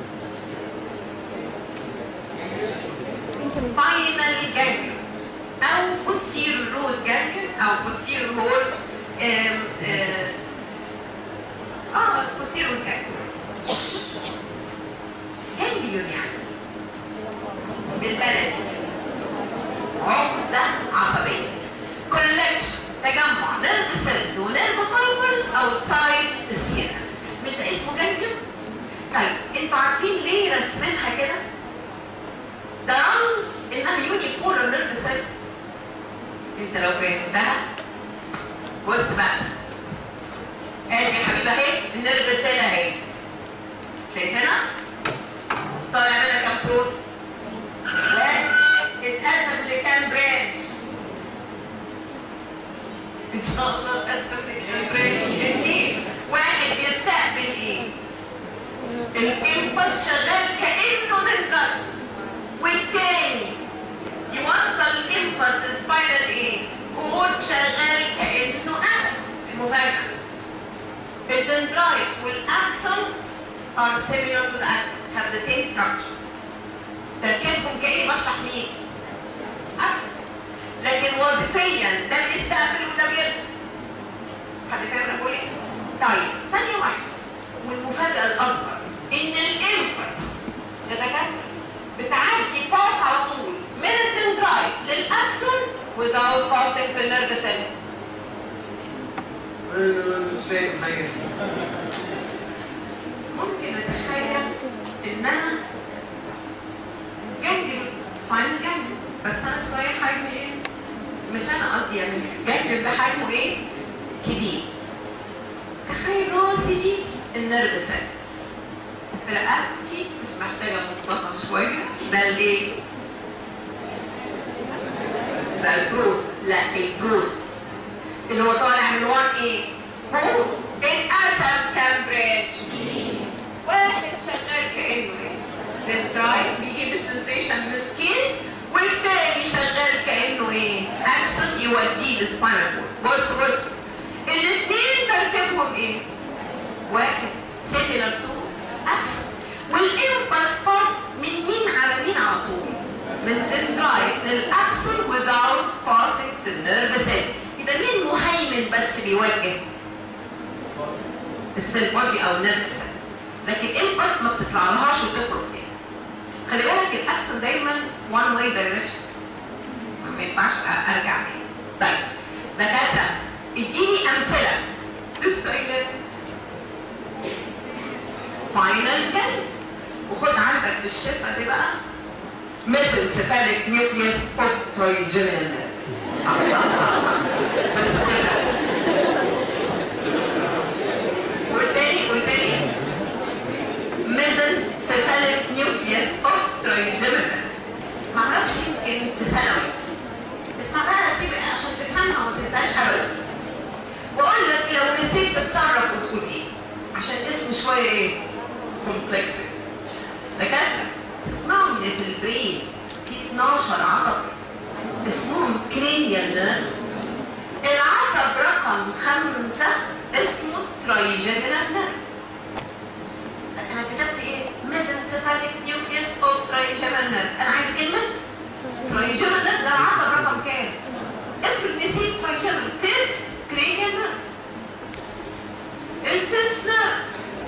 سباينال جانجل او بوستير رود جانجل او بوستير هول اه بوستير رود جانجل جانجليون يعني بالبلدي عقدة عصبية كولكشن تجمع نيرف سيلز ونيرف فايبرز اوتسايد السيرس مش ده اسمه جانجليون؟ طيب انتوا عارفين ليه رسمينها كده؟ ده رمز انها يوني بولر نيرف سيل انت لو فهمتها بص بقى ادي يا حبيبي اهي النيرف سيل اهي شايفينها؟ طالع منها كام بروسس اتقسم لكام برانش ان شاء الله اتقسم لكام برانش اثنين واحد بيستقبل ايه الامبلس شغال كانه دندرات والتاني يوصل الامبلس سبايرال ايه كود شغال كانه اكسون المفاجاه الدندرايت والاكسون are similar to the axon have the same structure تركيبهم كأني بشرح مين؟ أحسن لكن وظيفيا ده بيستقبل وده بيرسل حد فاهم انا بقول ايه؟ طيب ثانية واحدة والمفاجأة الأكبر إن الإمبلس تتكلم بتعدي باس على طول من الدندرايت للأكسون without passing في النيرف سيل مش فاهم حاجة ممكن أتخيل إنها جنجل سباينال جنجل بس انا شويه حجمي ايه مش انا قصدي يعني جنجل ده حجمه ايه كبير تخيل راسي دي النرف سيل رقبتي بس محتاجه مطبخه شويه ده الايه ده البروس لا البروس اللي هو طالع من وان ايه هو اتقسم كام برانش واحد شغال كانه ايه دنترايت بيجيب السنسيشن من السكين والتاني شغال كانه ايه اكسون يوديه للسباينال كورد بص بص الاثنين تركيبهم ايه واحد سيميلر تو اكسون والامبلس باس من مين على مين على طول من دندرايت للاكسون بس بيوجه السيل بودي او النيرف سيل لكن الامبلس ما بتطلعلهاش وتخرج تاني خلي بالك الاكسون دايما وان واي دايركشن ما ينفعش ارجع تاني طيب دكاتره اديني امثله لسه قايله سباينال جن وخد عندك بالشفه دي بقى مثل سفالك نيوكليوس اوف ترويجينال بس شفه والتاني والتاني مثل سفالك نيوكليوس اوف ترويجينال معرفش يمكن في ثانوي اسمع بقى سيب عشان تفهمها وما تنساش ابدا واقول لك لو نسيت تتصرف وتقول ايه عشان اسم شويه ايه كومبلكس دكاتره تسمعوا ان في البرين في 12 عصب اسمهم كرينيال نيرفز العصب رقم خمسة اسمه ترايجينال نيرف انا كتبت ايه ميزنسيفاليك نيوكليوس اوف ترايجينال نيرف انا عايز كلمه ترايجينال نيرف ده العصب رقم كام افرض نسيت ترايجينال فيفث كرينيال نيرف الفيفث نيرف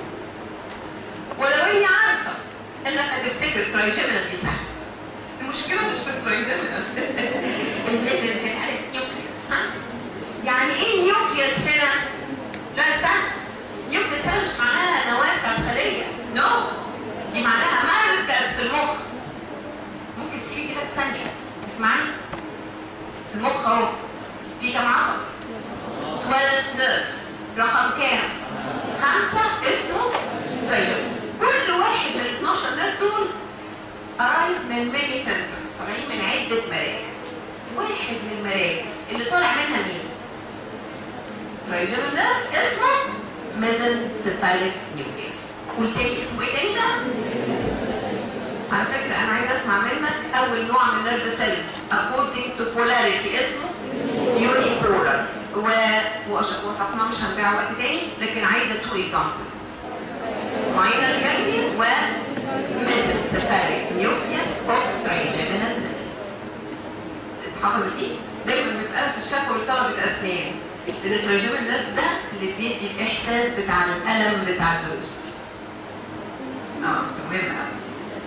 ولو اني عارفه انك هتفتكر ترايجينال دي سهله المشكله مش في الترايجينال الميزنسيفاليك نيوكليوس ها يعني ايه نيوكليوس هنا لا استنى نيوكليوس هنا مش معناها نواه بتاعت خليه نو no. دي معناها مركز في المخ ممكن تسيبي كده في ثانيه تسمعني المخ اهو في كام عصب 12 نيرفز رقم كام خمسة اسمه تريجر كل واحد من ال 12 نيرف دول arise من ماني سنترز طالعين من عدة مراكز واحد من المراكز اللي طالع منها مين؟ تريجر نيرف اسمه ميزنسيفاليك نيوكليس والتاني اسمه ايه تاني ده؟ على فكرة أنا عايز أسمع منك أول نوع من نيرف سيلز according to polarity اسمه يونيبولار و وصفناه مش هنبيعه وقت تاني لكن عايزة two examples spinal ganglion و mesencephalic nucleus of trigeminal حافظ دي دايما بنسألها في الشفوي لطلبة أسنان لأن التراجيمال نيرف ده اللي بيدي الإحساس بتاع الألم بتاع الدروس اه مهم قوي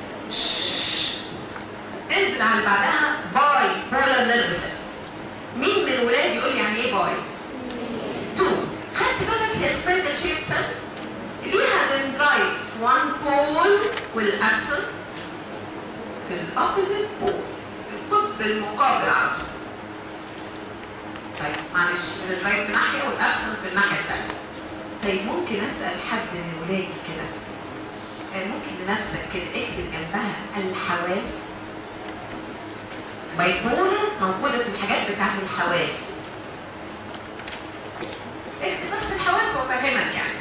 انزل على اللي بعدها باي بولار نيرف سيلز مين من الولاد يقول لي يعني ايه باي؟ تو خدت بالك هي سبندل شيب سيل ليها دندرايت في وان بول والاكسل في الاوبوزيت بول في القطب المقابل على طول طيب معلش الدندرايت في ناحيه والاكسل في الناحيه الثانيه طيب ممكن اسال حد من ولادي كده ممكن لنفسك كده اكتب جنبها الحواس بيكونة موجودة في الحاجات بتاعت الحواس اكتب بس الحواس وافهمك يعني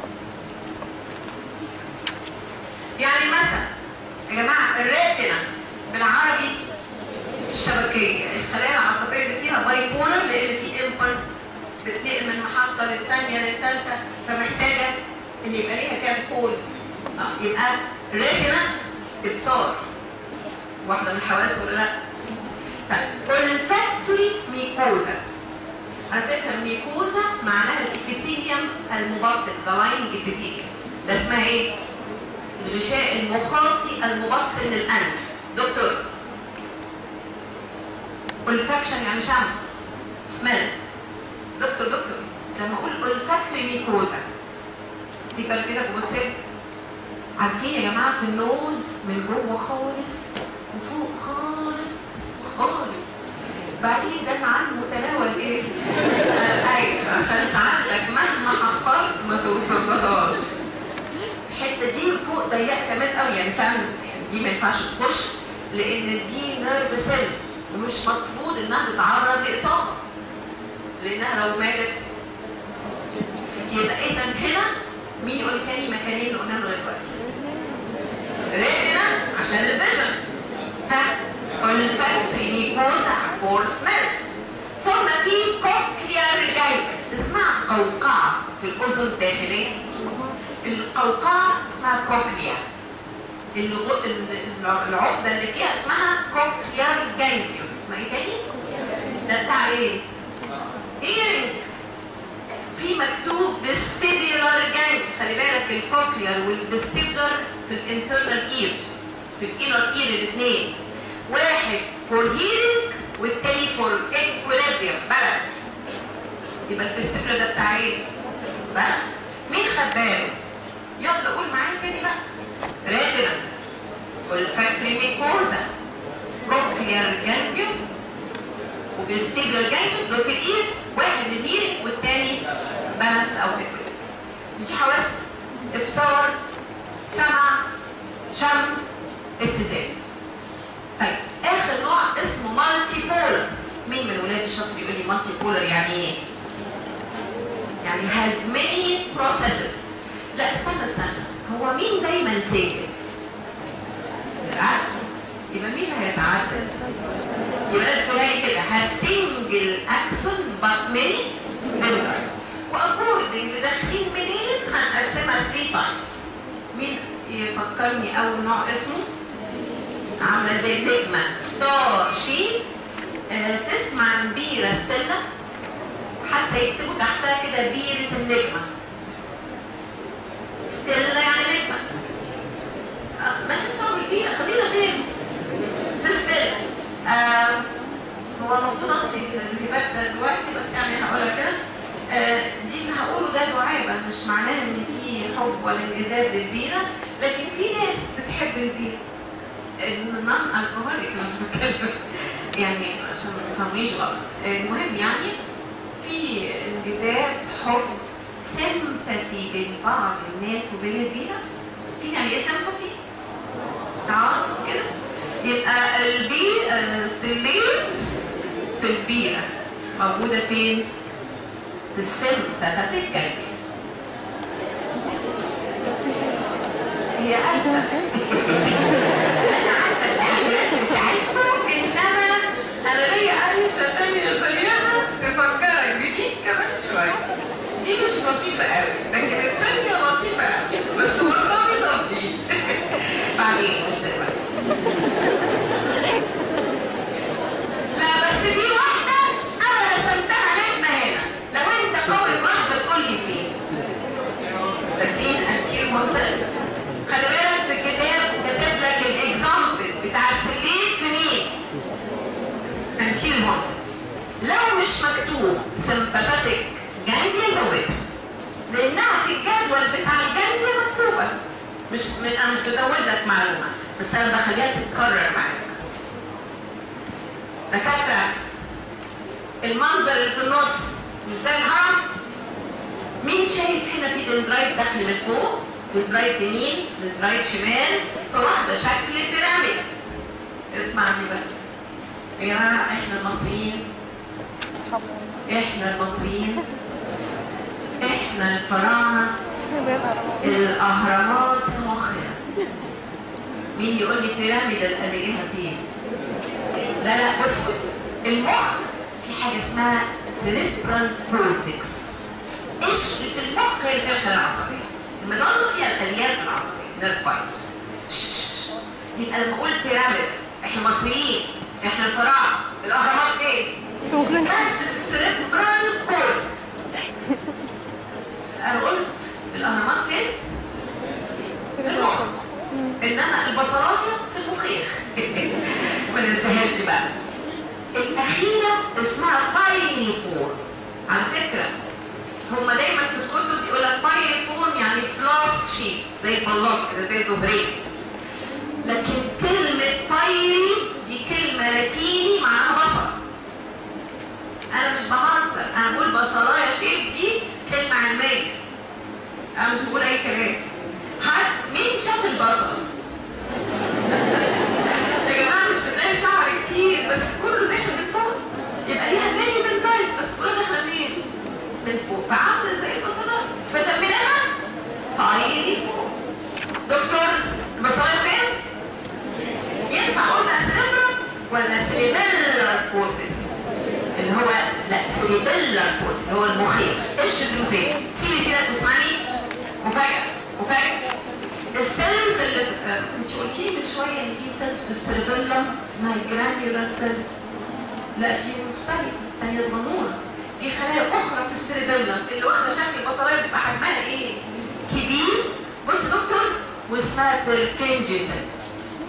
يعني مثلا يا جماعة الريتنا بالعربي الشبكية الخلايا العصبية اللي فيها بايبولر لأن في امبلس بتنقل من محطة للثانية للثالثة فمحتاجة إن يبقى ليها كام بول آه، يبقى ريتنا ابصار واحده من الحواس ولا لا طيب olfactory ميكوزا على فكره الميكوزا معناها الابيثيليوم المبطن ذا لايننج ابيثيليوم ده اسمها ايه الغشاء المخاطي المبطن للانف دكتور olfaction يعني شم سميل دكتور دكتور لما اقول olfactory ميكوزا سيبها كده بص عارفين يا جماعه في النوز من جوه خالص وفوق خالص خالص بعدين ده عن متناول ايه؟ ايوه عشان سعادتك مهما حفرت ما توصلهاش الحته دي فوق ضيقه كمان قوي يعني فعلا يعني دي ما ينفعش تخش لان دي نيرف سيلز ومش مفروض انها تتعرض لاصابه لانها لو ماتت يبقى اذا هنا مين يقول تاني مكانين اللي قلناهم لغايه دلوقتي؟ ريتنا عشان الفيجن ها olfactory ميكوزا فور سميل ثم في كوكليار جاي تسمع قوقعة في الأذن الداخلية القوقعة اسمها كوكليا الغ- ال- العقدة اللي فيها اسمها كوكليار جايليوم اسمها ايه تاني؟ ده بتاع ايه؟ hearing في مكتوب vestibular gang خلي بالك الكوكلير والفيستيبولار في الانترنال اير في الانر اير الاثنين واحد فور هيلينج والتاني فور equilibrium بالانس يبقى الفيستيبولار ده بتاع ايه؟ بالانس مين خد باله؟ يلا قول معايا تاني بقى رادنا والفاكتوري ميكوزا كوكلير جانجيوم وفيستيبولار جانجيوم دول في الايد واحد هيلينج والتاني بالانس او فكر دي حواس ابصار سمع شم ابتزاز طيب اخر نوع اسمه مالتي بولر مين من ولاد الشاطر يقول لي مالتي بولر يعني ايه؟ يعني has many processes لا استنى استنى هو مين دايما ساكت؟ العكس يبقى مين هيتعدل؟ يبقى لازم تلاقي كده has single axon but many dendrites واكوردنج داخلين منين هنقسمها 3 تايمز مين يفكرني اول نوع اسمه؟ عامله زي النجمه ستار شيب آه تسمع عن بيرة ستيلا حتى يكتبوا تحتها كده بيرة النجمة ستيلا يعني نجمة آه ما تستوعب البيرة خلينا غير في ستيلا آه هو المفروض اطفي الهبات ده دلوقتي بس يعني هقولها كده آه دي اللي هقوله ده دعابة مش معناه ان في حب ولا انجذاب للبيرة لكن في ناس بتحب البيرة النون الكهوليك مش بتكلم يعني عشان ما تفهميش غلط المهم يعني في انجذاب حب سيمباتي بين بعض الناس وبين البيئة في يعني ايه سيمباتي؟ تعاطف كده يبقى البيئة ستيليت في البيئة موجودة فين؟ في السيمباتيك جانب هي أنشأ أنا عارفة التعبيرات بتاعتكم إنما أنا ليا أنشأ تانية زيها تفكرك بدي كمان شوية دي مش لطيفة قوي لكن التانية لطيفة قوي بس مرتبطة بدي بعدين مش دلوقتي لا بس في واحدة أنا رسمتها نجمة هنا لو أنت قوي براحتك تقول لي فين فاكرين أنتير موسيلز خلي بالك في الكتاب كاتب لك الاكزامبل بتاع السليت في مين؟ انشيل مونسترز لو مش مكتوب سمباتيك جانجليا زودها لانها في الجدول بتاع الجانجليا مكتوبه مش من انا بزود لك معلومه بس انا بخليها تتكرر معاك دكاتره المنظر اللي في النص مش زي الهرم مين شايف هنا في دندرايت داخل من فوق دندرايت يمين دندرايت شمال فواحده شكل بيراميد اسمع دي بقى يا جماعه احنا المصريين احنا المصريين احنا الفراعنه الاهرامات في مخنا مين يقول لي بيراميد الاقيها فين لا لا بص بص المخ في حاجه اسمها سيريبرال كورتكس قشره المخ هي الخلايا العصبيه المضله فيها الالياف العصبيه نيرف فايبرز يبقى لما اقول بيراميد احنا مصريين احنا الفراعنه الاهرامات فين؟ بس في السيريبرال كورتكس انا قلت الاهرامات فين؟ في المخ انما البصرانيه في المخيخ ما ننساهاش دي بقى الاخيره اسمها باينيفور على فكره هما دايما في الكتب يقول لك باينيفون يعني فلاسك شيب زي البلاط كده زي زهريه لكن كلمه بايري دي كلمه لاتيني معناها بصر انا مش بهزر انا بقول بصلايه شيب دي كلمه علميه انا مش بقول اي كلام حد مين شاف البصل يا جماعه مش بتلاقي شعر كتير بس كله داخل من فوق يبقى ليها ميني دنتايز بس كله داخل منين من فوق فعامله زي البصله فسميناها طايري فوق دكتور البصلايه فين ينفع اقول بقى سيريبرا ولا سيريبيلر كورتكس اللي هو لا سيريبيلر كورتكس اللي هو المخيخ ايش اللي فين سيبي كده تسمعني مفاجاه مفاجاه السيلز اللي آه، انت قلتي لي من شويه ان في سيلز في السيربيلم اسمها الجرانيولار سيلز لا دي مختلفه ثانيه صغنونه في خلايا اخرى في السيربيلم اللي واخده شكل البصلايه بيبقى حجمها ايه كبير بص يا دكتور واسمها بيركنجي سيلز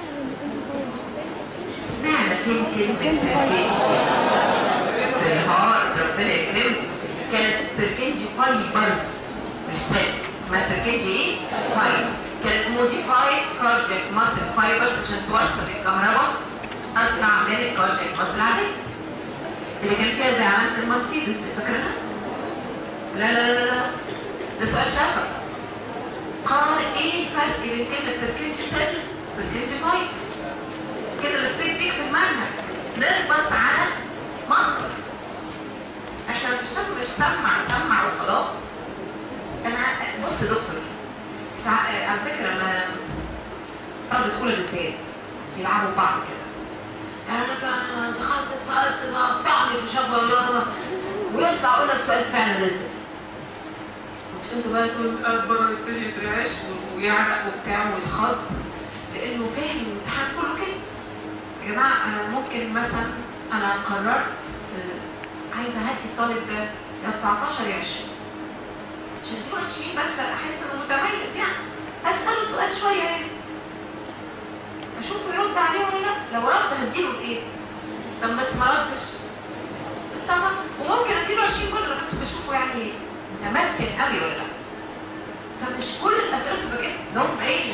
معنى فين كلمه بيركنجي في الهارت ربنا يكرمه كانت بيركنجي فايبرز مش سيلز اسمها بيركنجي ايه فايبرز كانت موديفايد كاردياك ماسل فايبرز عشان توصل الكهرباء اسرع من الكاردياك ماسل عادي اللي كان فيها زي علامه المرسيدس فاكرها لا لا لا لا ده سؤال شافع قار ايه الفرق بين كلمه بيركنجي سيل وبيركنجي فايبر كده لفيت بيك في المنهج نربص على مصر احنا في الشغل مش سمع سمع وخلاص انا بص يا دكتور سع... على فكره ما طلبة اولى بالذات بيلعبوا بعض كده يعني انا كان دخلت اتسالت قطعني في شفا الله ويطلع يقول لك سؤال فعلا رزق انت بقى تقول اكبر يبتدي يترعش ويعرق وبتاع ويتخض لانه فاهم الامتحان كله كده يا جماعه انا ممكن مثلا انا قررت عايزه اهدي الطالب ده يا 19 يا 20 عشان دي 20 بس احس انه متميز يعني هساله سؤال شويه يعني اشوفه يرد عليه ولا لا لو رد هديله ايه طب بس ما ردش اتصرف وممكن اديله 20 كله بس بشوفه يعني متمكن قوي ولا لا فمش كل الاسئله بتبقى كده ده باين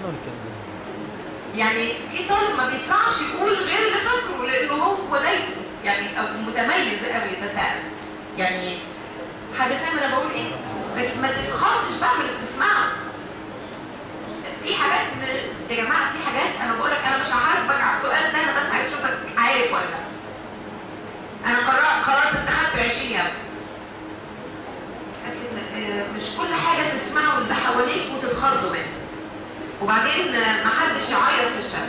يعني في طالب ما بيطلعش يقول غير اللي فاكره لانه هو دايما يعني او متميز قوي يتساءل يعني حد فاهم انا بقول ايه لكن ما تتخضش بقى من اللي بتسمعه في حاجات من يا جماعه في حاجات انا بقول لك انا مش هحاسبك على السؤال ده انا بس عايز اشوفك عارف ولا لا انا قررت خلاص انت خدت 20 يا مش كل حاجه تسمعه اللي حواليك وتتخضوا منه وبعدين ما حدش يعيط في الشارع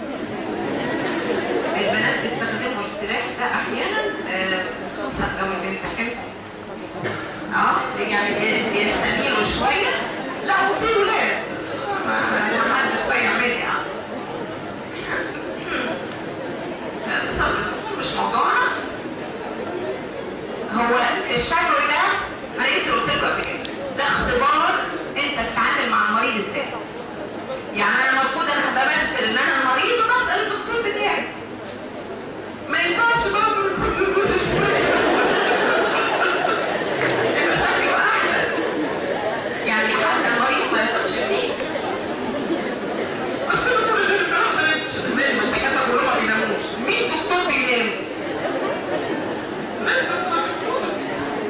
البنات بيستخدموا السلاح ده احيانا خصوصا لو البنت حلوه اه يعني بيستميلوا شويه لا وفي ولاد ما حدش بقى يعمل يعني مش موضوعنا هو الشفوي ده انا يمكن قلت لكم قبل كده ده اختبار انت تتعامل مع المريض ازاي يعني انا المفروض انا هبقى بمثل ان انا المريض وبسال الدكتور بتاعي ما ينفعش برضه يبقى شكله احلى يعني حتى المريض ما يثقش فيه بس انا كل اللي ما انت كده كلهم ما بيناموش مين دكتور بينام؟ لسه ما شفتوش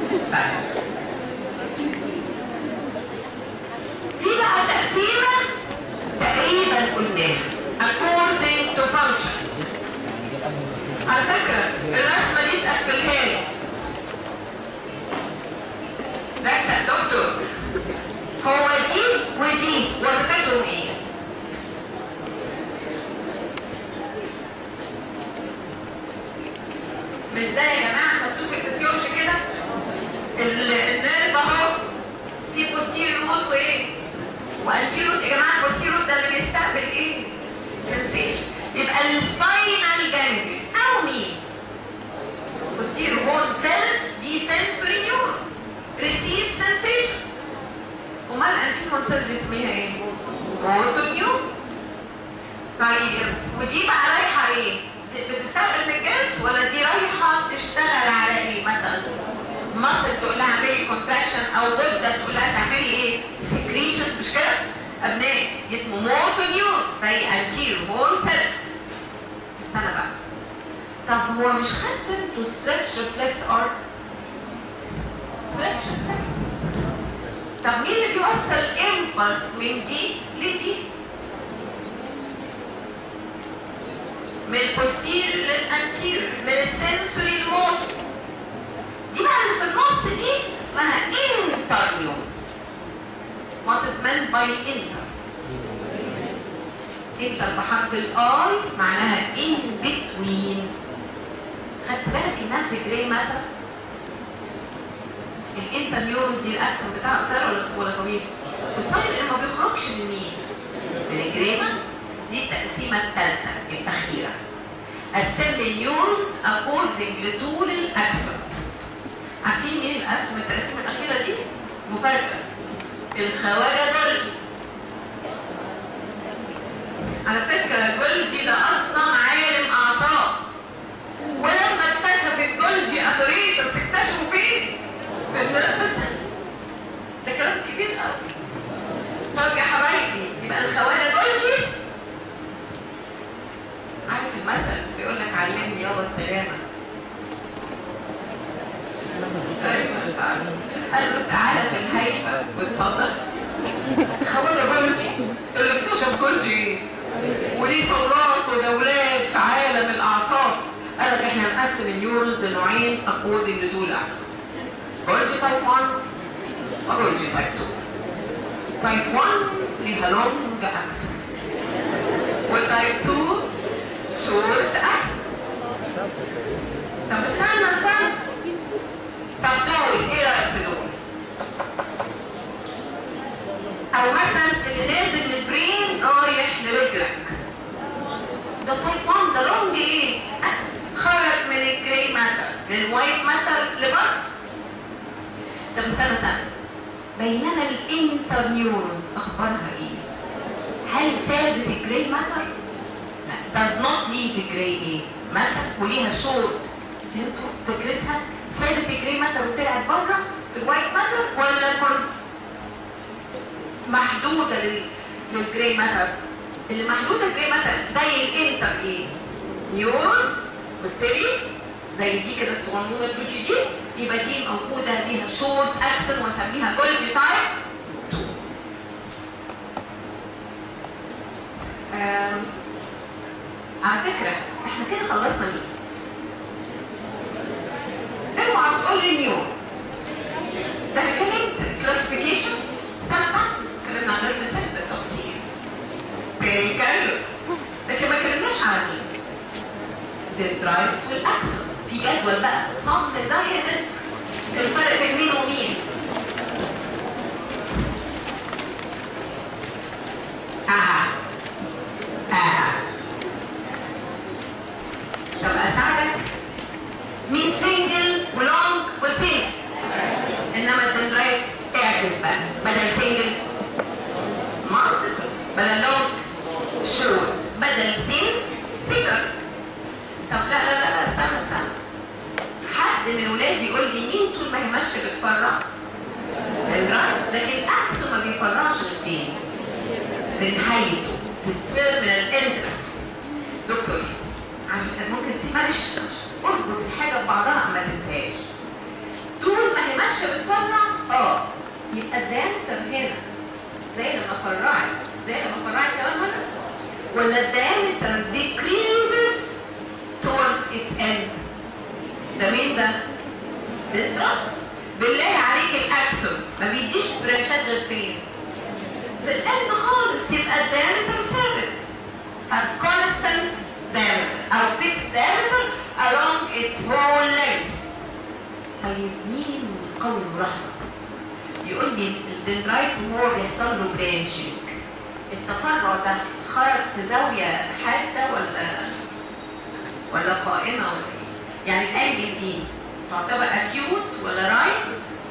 في بقى تقسيمه تقريبا قلناها according to function على فكرة الرسمة دي تقفلها لي ده دكتور هو دي ودي وظيفتهم ايه؟ مش ده يا جماعة خدتوه في الفسيولوجي كده؟ النيرف اهو في بوستيريور روت وايه؟ وانتيريور يا جماعة البوستيريور ده اللي بيستقبل ايه؟ سنسيشن يبقى السباينال جانجليون او مين؟ posterior horn cells دي sensory neurons receive sensations امال الانتيريور cells دي اسمها ايه؟ motor neurons طيب ودي بقى رايحه ايه؟ بتستقبل من الجلد ولا دي رايحه تشتغل على ايه مثلا؟ مصل تقول لها اعملي كونتراكشن او غده تقول لها تعملي ايه؟ سكريشن مش كده؟ ابناء اسمه موتو نيورون زي انتيريور هورن سيلز استنى بقى طب هو مش خدت انتوا ستريتش ريفلكس ارت ستريتش ريفلكس طب مين اللي بيوصل امبلس من دي لدي من البوستير للانتير من السنسوري للموتور دي بقى اللي في النص دي اسمها انترنيورز what is meant by inter انتر بحرف الاي معناها in between خدت بالك انها في جراي ماتر الانتر نيورونز دي الاكسون بتاعه قصير ولا ولا طويل؟ قصير لانه ما بيخرجش من مين؟ من الجريمه دي التقسيمه الثالثه الاخيره قسم لي النيورونز according لطول الاكسون عارفين مين اللي قسم التقسيمه الاخيره دي؟ مفاجاه الخواجه جولجي على فكره جولجي ده اصلا عالم اعصاب ولما اكتشف الجولجي ابريتس اكتشفوا فين؟ في النرفس ده كلام كبير قوي طب يا حبايبي يبقى الخواجه جولجي عارف المثل بيقول لك علمني يابا التلامه ايوه قال له تعالى في الهيفا وتصدق خواجه جولجي اللي اكتشف جولجي وليه ثورات ودولات في عالم الاعصاب قال لك احنا نقسم النيورونز لنوعين according to two axons جولجي تايب 1 وجولجي تايب 2 تايب 1 ليها لونج اكسون وتايب 2 شورت اكسون طب استنى استنى طب دول ايه رايك في دول؟ او مثلا اللي نازل من البرين رايح لرجلك ده تايب 1 ده لونج ايه؟ اكسون خرج من الجراي ماتر للوايت ماتر لبره طب استنى استنى بينما الانتر نيورونز اخبارها ايه؟ هل ثابت الجراي ماتر؟ لا does not leave الجراي ايه؟ ماتر وليها شورت فهمتوا فكرتها؟ ثابت الجراي ماتر وطلعت بره في الوايت ماتر ولا كنت محدوده لل... للجراي ماتر؟ اللي محدوده الجراي ماتر زي الانتر ايه؟ نيورونز والسيري زي دي كده الصغنونه البلوجي دي يبقى دي موجوده ليها شورت اكسون واسميها جولجي تايب 2 آم، على فكره احنا كده خلصنا مين؟ اوعى تقول لي نيو ده انا كلمت كلاسيفيكيشن سنه صح؟ اتكلمنا عن نيرف سيل بالتفصيل بيريكاريو لكن ما اتكلمناش على مين؟ الدرايفز والاكسون في جدول بقى صم زي الاسم الفرق بين مين ومين اها اها طب اساعدك مين سنجل ولونج وثين انما الدندرايتس اعكس بقى بدل سنجل مالتيبل بدل لونج شورت بدل ثين ثيكر طب لا لا لا لا استنى استنى حد من ولادي يقول لي مين طول ما هي ماشيه بتفرع؟ الراس لكن الاكسو ما بيفرعش غير فين؟ في نهايته في التيرمينال اند بس دكتور عشان ممكن تسيب معلش اربط الحاجه ببعضها ما تنساش طول ما هي ماشيه بتفرع اه يبقى الدايمتر هنا زي لما فرعت زي لما فرعت كمان مره ولا الدايمتر decreases towards its end ده مين ده؟ بالظبط بالله عليك الاكسون ما بيديش برانشات غير فين؟ في الاند خالص يبقى الدايمتر ثابت have constant diameter او fixed diameter along its whole length طيب مين قوي الملاحظه؟ يقول لي الدندرايت وهو بيحصل له برانشنج التفرع ده خرج في زاويه حاده ولا ولا قائمه ولا ايه؟ يعني الانجل دي تعتبر اكيوت ولا رايت؟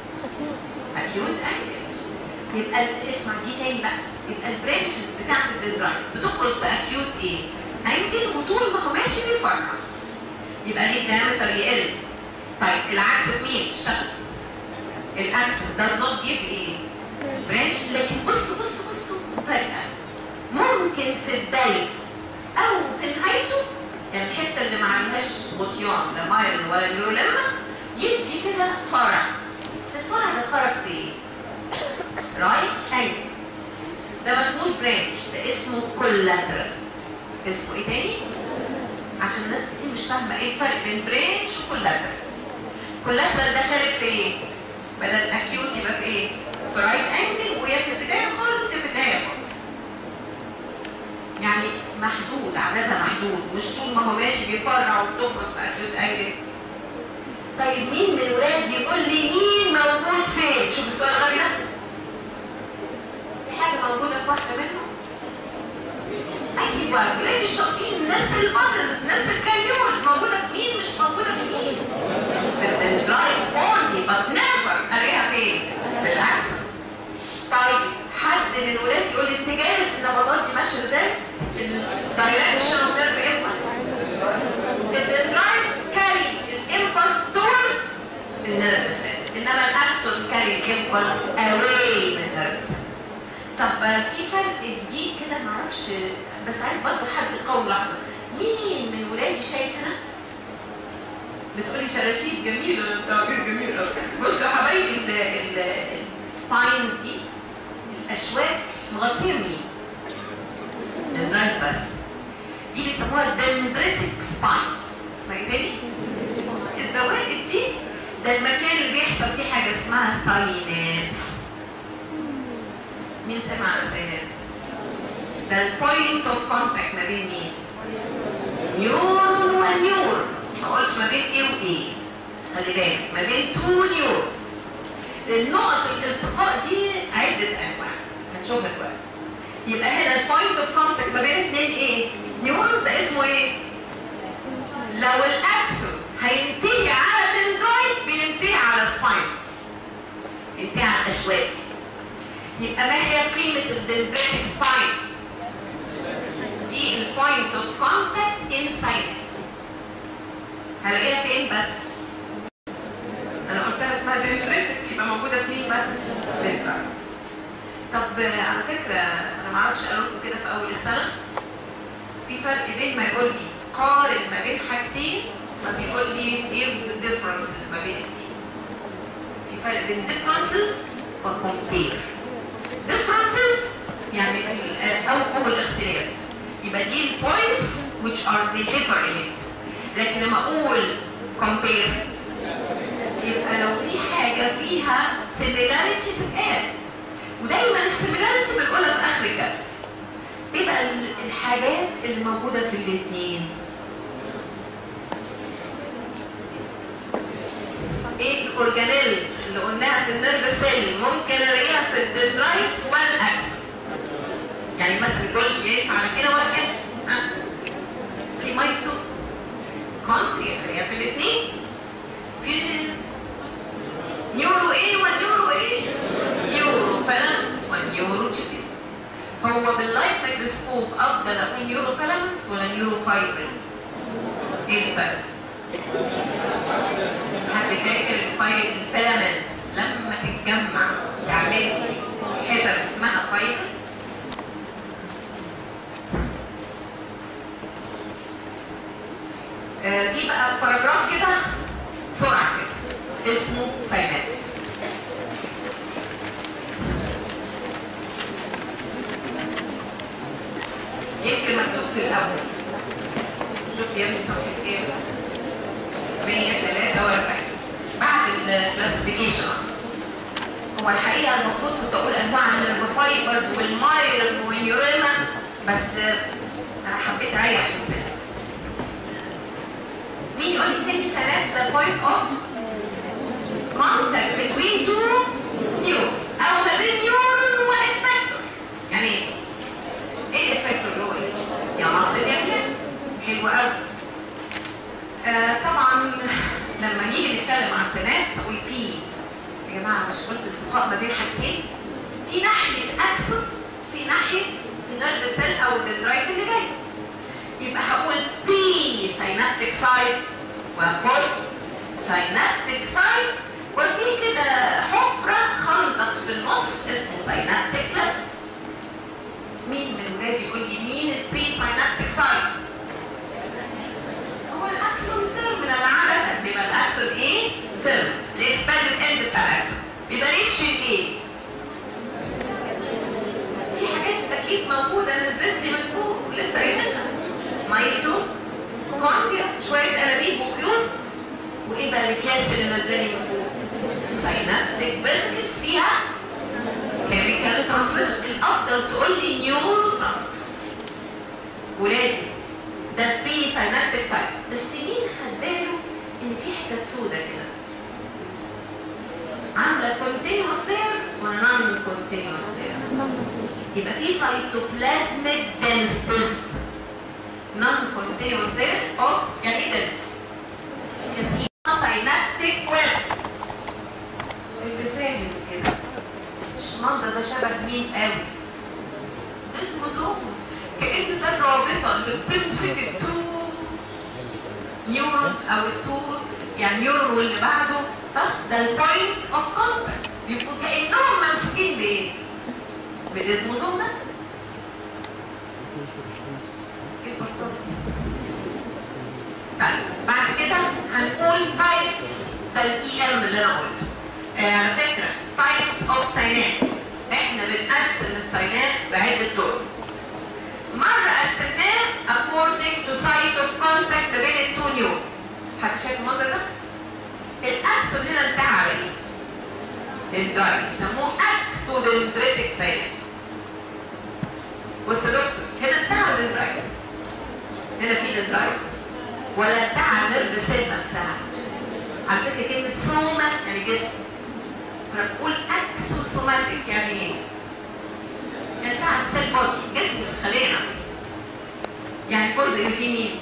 اكيوت انجل يبقى ال- اسمع دي تاني بقى يبقى البرانشز بتاعت الدندرايتس بتخرج في اكيوت ايه؟ انجل وطول ما هو ماشي بيفرع يبقى ليه الدايمتر يقل طيب العكس في مين؟ اشتغل الاكس does not give ايه؟ برانش لكن بصوا بصوا بصوا فرقه ممكن في بدايه او في نهايته يعني الحته اللي ما عليهاش غطيان لا مايل ولا نيوروليما يدي كده فرع بس الفرع ده خرج في ايه؟ رايت انجل ده ما اسموش برانش ده اسمه كولاترال اسمه ايه تاني؟ عشان الناس كتير مش فاهمه ايه الفرق بين برانش وكولاترال كولاترال ده خارج في ايه؟ بدل اكيوت يبقى في ايه؟ في رايت انجل ويا في البدايه خالص يا في النهايه خالص يعني محدود عددها محدود مش طول ما هو ماشي بيفرع وبتخرج في اكيوت انجل طيب مين من ولادي يقول لي مين موجود فين؟ شوف السؤال الغبي ده في حاجه موجوده في واحده منهم؟ ايوه ولاد الشاطرين الناس البادز الناس الكاليورز موجوده في مين مش موجوده في مين؟ في الدرايف اونلي اتجاه النبضات دي ماشيه ازاي الدايركشن اوف نيرف امبلس الدندرايتس كاري الامبلس towards النيرف سيل انما الاكسون كاري الامبلس اواي من النيرف سيل طب في فرق دي كده معرفش بس عايز برضه حد قوي لحظه مين من ولادي شايف هنا بتقولي شراشيب جميل تعبير جميل قوي بصوا يا حبايبي السباينز دي الاشواك مغطيه مين؟ النايز بس دي بيسموها dendritic spines اسمها ايه تاني؟ الزوائد دي ده المكان اللي بيحصل فيه حاجه اسمها ساينابس مين سمع عن ساينابس؟ ده البوينت اوف كونتاكت ما بين مين؟ نيورون ونيورون ما اقولش ما بين ايه وايه خلي بالك ما بين تو نيورونز النقط الالتقاء دي عده انواع هنشوفها دلوقتي يبقى هنا البوينت اوف كونتاكت ما بين اثنين ايه نيورونز ده اسمه ايه لو الاكسون هينتهي على دندرايت بينتهي على سبايس ينتهي على الاشواك يبقى ما هي قيمه الدندريتك سبايس دي البوينت اوف كونتاكت ان ساينابس هلاقيها فين بس انا قلتها اسمها دندريتك يبقى موجوده فين بس دندرايتس طب على فكره انا ما اعرفش قالوا لكم كده في اول السنه في فرق بين ما يقول لي قارن ما بين حاجتين ما بيقول لي ايه الديفرنسز ما بين الاثنين في فرق بين differences وكومبير differences يعني اوجه الاختلاف يبقى دي البوينتس which are the different لكن لما اقول compare يبقى لو في حاجه فيها similarity تتقال ودايما السيميلاريتي بنقولها في اخر الكلام ايه بقى الحاجات اللي موجوده في الاثنين ايه الاورجانيلز اللي قلناها في النيرف سيل ممكن الاقيها في الدندرايتس والاكس يعني مثلا الجولج ينفع على كده ولا كده ها في مايتو كونتري هي في الاثنين في نيورو ايه ونيورو ايه نيورو فالانس ونيورو جيبيوس هو باللايت ميكروسكوب افضل اقول نيورو فالانس ولا نيورو فايبرز ايه الفرق حد فاكر الفيلامنتس لما تتجمع تعمل حسب اسمها فايبرز آه في بقى باراجراف كده بسرعه كده اسمه ساينابس يمكن مكتوب في الاول شوف يا ابني صفحه كام 143 بعد الكلاسيفيكيشن هو الحقيقه المفروض كنت اقول انواع من الفايبرز والماير واليوريما بس انا حبيت اريح في السينابس مين يقول لي تاني سينابس ده بوينت اوف contact between two neurons او ما بين نيورون وافكتور يعني ايه؟ ايه الافكتور اللي هو ايه؟ يا مصر يا بلاد حلو قوي آه طبعا لما نيجي نتكلم عن السينابس اقول في يا جماعه مش قلت التقاء ما بين حاجتين في ناحيه اكسون في ناحيه النيرف سيل او الدندرايت اللي جاي يبقى هقول بري ساينابتيك سايت وبوست ساينابتيك سايت وفي كده حفرة خندق في النص اسمه ساينابتيك كليف مين من ولادي يقول لي مين البري ساينابتيك سايت؟ هو الاكسون تيرمينال عادة بيبقى الاكسون ايه؟ تيرم الاكسباندد اند بتاع الاكسون بيبقى ريتش ايه؟ في حاجات تكليف موجودة نزلت لي من فوق لسه قايلينها مايتو كونديا شوية انابيب وخيوط وايه بقى الكاس اللي نزلني من فوق؟ ساينابتيك فيزيكلز فيها كيميكال ترانسفير الافضل تقول لي نيورو ترانسفير ولادي ده البري ساينابتيك سايت بس مين خد باله ان في حتت سودا كده عامله كونتينوس لير ونون كونتينوس لير يبقى في سايتوبلازميك دنسيتيز نون كونتينوس لير او يعني ايه دنس؟ كتير ساينابتيك ويب اللي فاهم كده المنظر ده شبه مين قوي ديسموزوم كأن ده الرابطة اللي بتمسك التو نيورونز او التو يعني نيورون واللي بعده ها ده البوينت اوف كونتاكت بيبقوا كأنهم ممسكين بايه؟ بديسموزوم بس ايه البساطة دي؟ طيب بعد كده هنقول تايبس ده الاي ام اللي انا قلته آه، على فكره تايبس اوف ساينابس احنا بنقسم الساينابس بعده طرق مره قسمناه according to site of contact بين التو نيورونز حد شايف المنظر ده؟ الاكسون هنا انتهى على ايه؟ دندرايت يسموه اكسودندريتك ساينابس بص يا دكتور هنا انتهى على دندرايت هنا في دندرايت ولا انتهى على النيرف سيل نفسها على فكره كلمه سوما يعني جسم انا بقول اكسوسوماتيك يعني ايه؟ يعني بتاع السيل بودي جسم الخليه نفسه يعني الجزء اللي فيه مين؟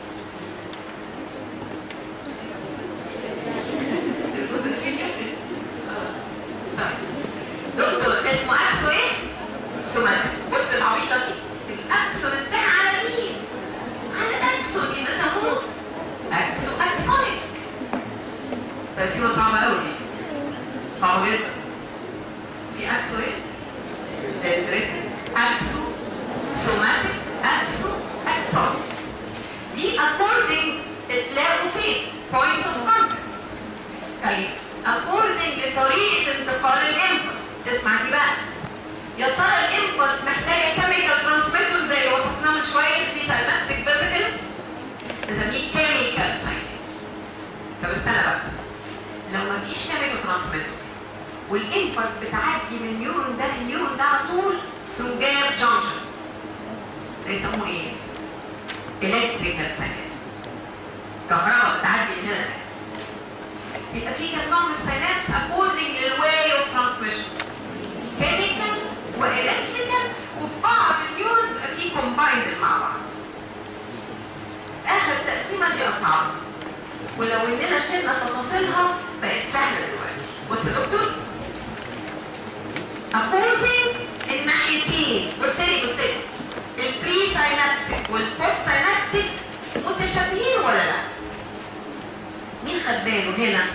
الجزء اللي فيه النيوكليس طيب دكتور اسمه اكسو ايه؟ سوماتيك بص العبيطه دي الاكسون انتهى على مين؟ على اكسون يبقى سموه اكسو اكسونيك تقسيمه صعبه قوي دي صعبه جدا في اكسو ايه؟ دندريتك اكسو سوماتيك اكسو اكسون دي according تلاقوا فين؟ point of contact طيب according لطريقه انتقال الامبلس اسمع دي بقى يا ترى الامبلس محتاجه كيميكال ترانسميتر زي اللي وصفناه من شويه في ساينابتيك فيزيكلز نسميه كيميكال ساينابس طب استنى بقى لو ما فيش كيميكال ترانسميتر والامبلس بتعدي من النيورون ده للنيورون ده على طول ثرو جاب جانكشن ده يسموه ايه؟ الكتريكال ساينابس كهرباء بتعدي من هنا لهنا. يبقى في كام نوع من الساينابس according للواي اوف ترانسميشن كيميكال والكتريكال وفي بعض النيورز بيبقى في كومبايند مع بعض اخر تقسيمه دي اصعب ولو اننا شلنا تفاصيلها بقت سهله دلوقتي بص يا دكتور according الناحيتين بص لي بص لي البري ساينابتيك والبوست ساينابتيك متشابهين ولا لا؟ مين خد باله هنا؟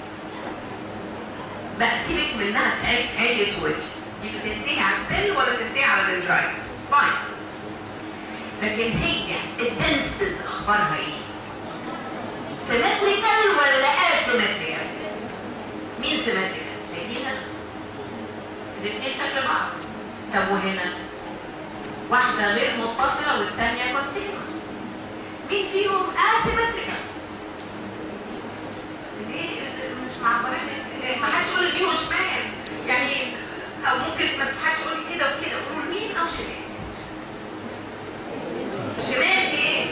بقى سيبك منها عدة وجه دي بتنتهي على السيل ولا تنتهي على الدندرايت؟ سباين لكن هي الدنسز اخبارها ايه؟ سيمتريكال ولا اسيمتريكال؟ مين سيمتريكال؟ شايفين هنا؟ الاثنين شكل بعض طب وهنا؟ واحدة غير متصلة والثانية كونتينوس مين فيهم اسيمتريكال؟ ليه مش معبرين ما حدش يقول اليمين وشمال يعني او ممكن ما حدش يقول كده وكده قول مين او شمال شمال دي ايه؟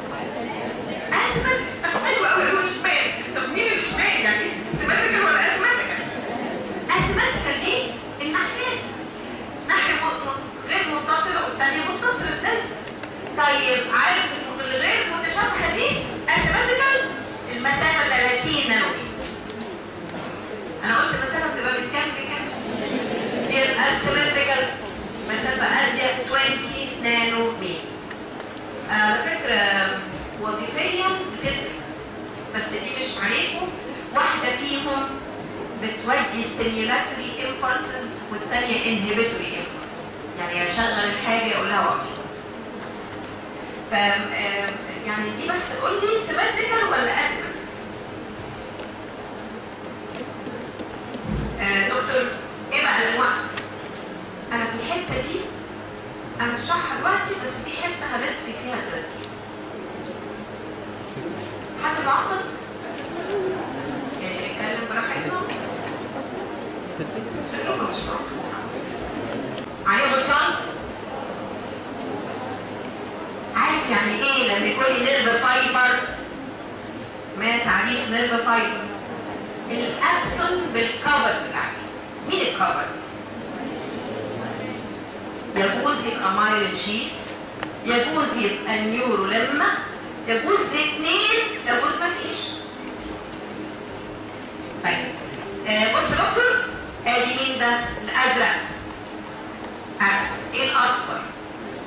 اسمنت حلو قوي قوي شمال طب مين الشمال يعني سيمتريكال ولا اسمنتيكال؟ اسمنتيكال دي الناحيه دي ناحيه م- م- غير متصله والثانيه متصله بنفس طيب عارف اللي غير متشابهه دي اسمنتيكال المسافه 30 نانومتر انا قلت مسافه بتبقى من كام لكام؟ هي الاسيمتريكال مسافه اضيق 20 نانو متر على فكره وظيفيا بتفرق بس دي مش عليكم واحده فيهم بتودي stimulatory impulses والثانيه inhibitory impulse يعني يشغل الحاجه يقول لها وقفي ف آم، يعني دي بس قول لي سيمتريكال ولا اسيمتريكال آه، دكتور ايه بقى الانواع؟ انا في الحته دي انا هشرحها دلوقتي بس في حته هنطفي فيها التسجيل. حد معقد؟ يعني نتكلم براحتنا؟ شكلكم مش معقد. علي غطيان؟ عارف يعني ايه لما يكون لي نيرف فايبر؟ ما تعريف نيرف فايبر؟ الاكسون بالكفرز العادي مين الكفرز؟ يجوز يبقى مايل شيت يجوز يبقى النيورو لما يجوز الاثنين يجوز ما فيش طيب آه بص يا دكتور ادي مين ده؟ الازرق اكسون ايه الاصفر؟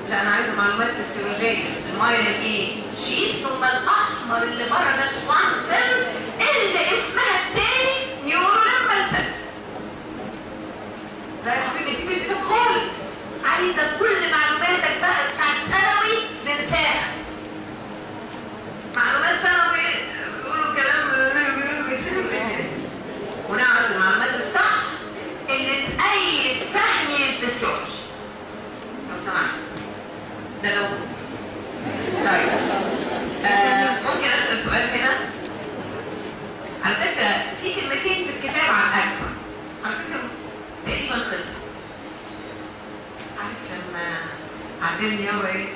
لا انا عايزه معلومات فسيولوجيه المايلين ايه شيز ثم الاحمر اللي بره ده شوان سيل اللي اسمها التاني نيورولمبال سيلز لا يا حبيبي سيب الكتاب خالص عايزه كل معلوماتك بقى بتاعت ثانوي ننساها معلومات ثانوي بيقولوا كلام ونعرف المعلومات الصح اللي تأيد فهمي للفسيولوجي لو سمحت ده لو طيب آه ممكن اسال سؤال هنا على فكره في كلمتين في الكتاب عن الاكسون على فكره تقريبا خلصوا عارف لما علمني هو ايه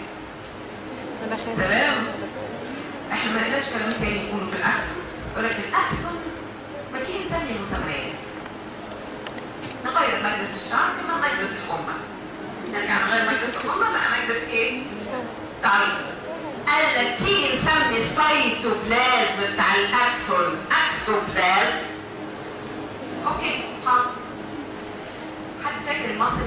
تمام احنا ما لقيناش كلام تاني يقوله في الاكسون يقول لك الاكسون ما تيجي نسمي مسميات نغير مجلس الشعب كما مجلس الامه نرجع نغير مجلس الامه بقى مجلس ايه؟ طيب قال لك تيجي نسمي السيتوبلازم بتاع الاكسون اكسوبلازم اوكي حاضر حد فاكر المصل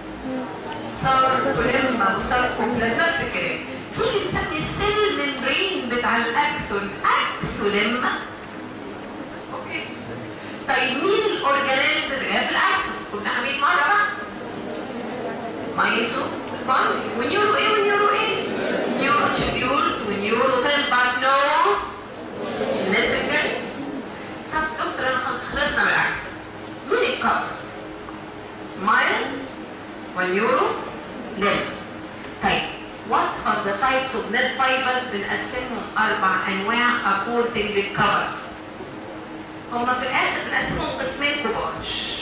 ساركوليما وساركوبلازم نفس الكلام تيجي نسمي السيل ممبرين بتاع الاكسون اكسوليما اوكي طيب مين الاورجانيز اللي جايه في الاكسون قلنا 100 مره بقى مايتو فانج ونيورو ايه ونيورو ايه نيورو تشيبيولز ونيورو فيل بات نو لسه طب دكتور انا خلصنا من الاكسون مين الكابرز مايل ونيورو ليمف طيب what are the types of nerve fibers بنقسمهم اربع انواع according للكفرز هما في الاخر بنقسمهم قسمين كبار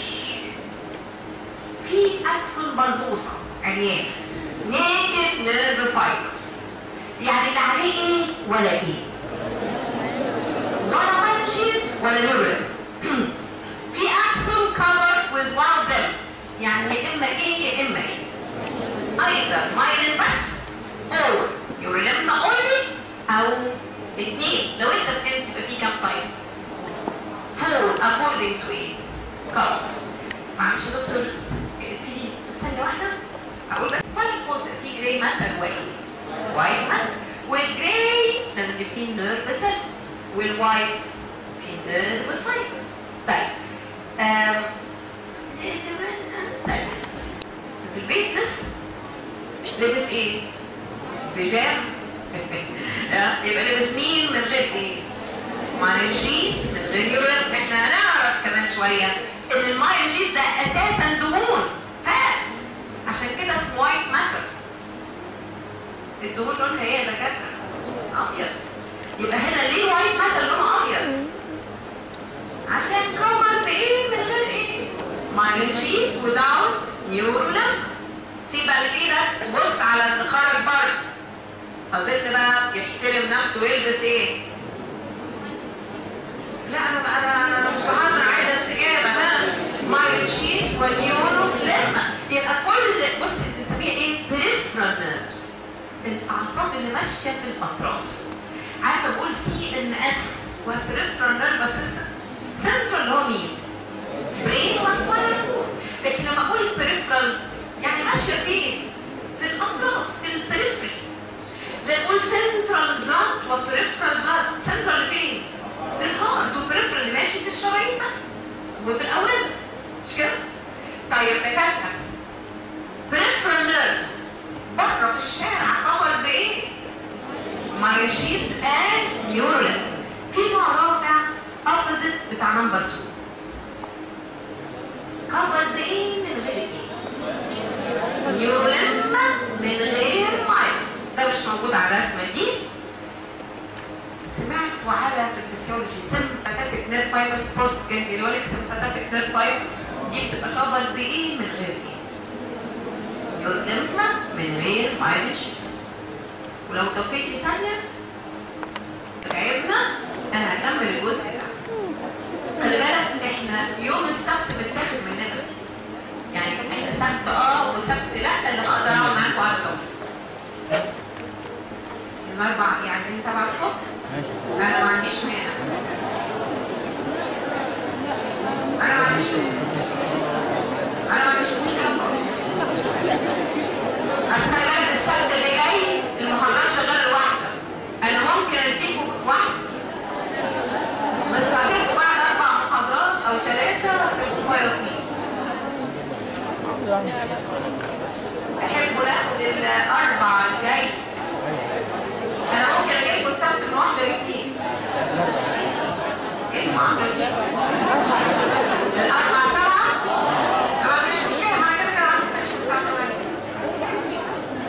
في اكسون بلبوصه عريان نيكد نيرف فايبرز يعني لا عليه ايه ولا ايه ولا مايوشيت ولا نيورال في اكسون covered with one of them يعني يا اما ايه يا اما ايه either مايلين بس او يوريلمنا اونلي او الاثنين لو انت فهمت يبقى في كام طيب فور according to ايه colors معلش يا دكتور في استنى واحده اقول بس سباين فود في جراي ماتر وايه وايت ماتر والجراي اللي فيه نيرف سيلز والوايت في نيرف فايبرز طيب آم، إيه كمان؟ استنى بس في البيت لسه لابس ايه؟ بيجام يبقى لابس مين من غير ايه؟ مايوجيت من غير يورين احنا هنعرف كمان شويه ان المايوجيت ده اساسا دهون فات عشان كده اسمه وايت ماتر الدهون لونها ايه يا دكاتره؟ ابيض يبقى هنا ليه وايت ماتر لونه ابيض؟ عشان كومن بايه من غير ايه؟ مايوجيت without neural سيب بعد كده بص على اللي خرج بره فضلت بقى يحترم نفسه ويلبس ايه؟ لا انا بقى انا انا مش بهزر عايزه استجابه ها مايل شيت والنيورو لما يبقى كل بص بنسميها ايه؟ بريفرال نيرفز الاعصاب اللي ماشيه في الاطراف عارفه بقول سي ان اس وبريفرال نيرفز سيستم سنترال اللي هو مين؟ برين وسباينال لكن لما اقول بريفرال يعني ماشيه فين؟ في الاطراف في البريفري زي ما اقول سنترال بلاد وبريفرال بلاد سنترال فين؟ في الهارت وبريفرال اللي ماشي في الشرايين ده وفي الاورده مش كده؟ طيب دكاتره بريفرال نيرفز بره في الشارع كفر بايه؟ مايوشيت اند نيورال في نوع رابع اوبوزيت بتاع نمبر 2 كفر بايه من غير ايه؟ نيورولما من غير مايل ده مش موجود على الرسمه دي سمعت وعلى في الفسيولوجي سمباتيك نير فايبرز بوست جانجلوليك سمباتيك نير فايبرز دي بتبقى كفر بايه من غير ايه؟ نيورولما من غير مايل ولو طفيتي ثانيه تعبنا انا هكمل الجزء ده خلي بالك احنا يوم السبت متاخد مننا يعني احنا سبت اه وسبت لا اللي هقدر اقعد معاكم على الصبح الاربع يعني عايزين سبعة الصبح انا ما عنديش مانع انا ما عنديش انا ما عنديش مشكله خالص بس خلي بالك السبت اللي جاي المحاضرات شغاله لوحدها انا ممكن اديكم واحد بس هديكم بعد اربع محاضرات او ثلاثه تبقوا كويسين تحبوا ناخد الاربع الجاي انا ممكن اجيب لكم السبت من واحده لاتنين ايه المعامله دي؟ الاربع سبعه؟ طبعا مش مشكله ما كده كده عندي سكشن بتاع تمانية.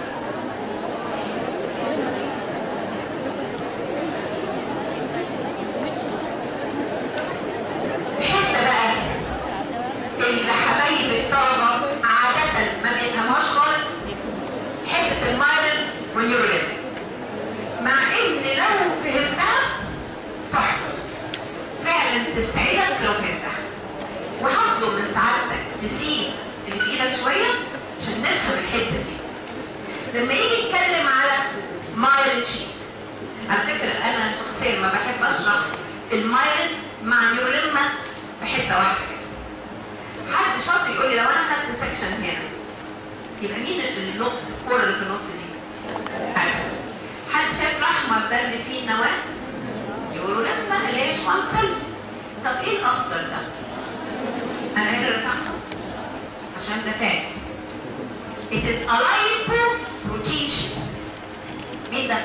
الحته بقى اللي حبايب الطلبه عاده ما بيفهموهاش خالص حته المايل والنيورال مع ان لو فهمتها تحفه فعلا تسعدك لو فهمتها وهطلب من سعادتك تسيب اللي في ايدك شويه عشان نفهم الحته دي لما يجي يتكلم على مايل شيت على فكره انا شخصيا ما بحب اشرح المايل مع نيوريما في حته واحده كده حد شاطر يقول لي لو انا خدت سكشن هنا يبقى مين النقط الكوره اللي في النص دي؟ اكسل حد شايف الاحمر ده اللي فيه نواه؟ يقولوا لما اللي هي شوانسل طب ايه الاخضر ده؟ انا هنا رسمته عشان ده تاج It is a lipoprotein sheet مين ده؟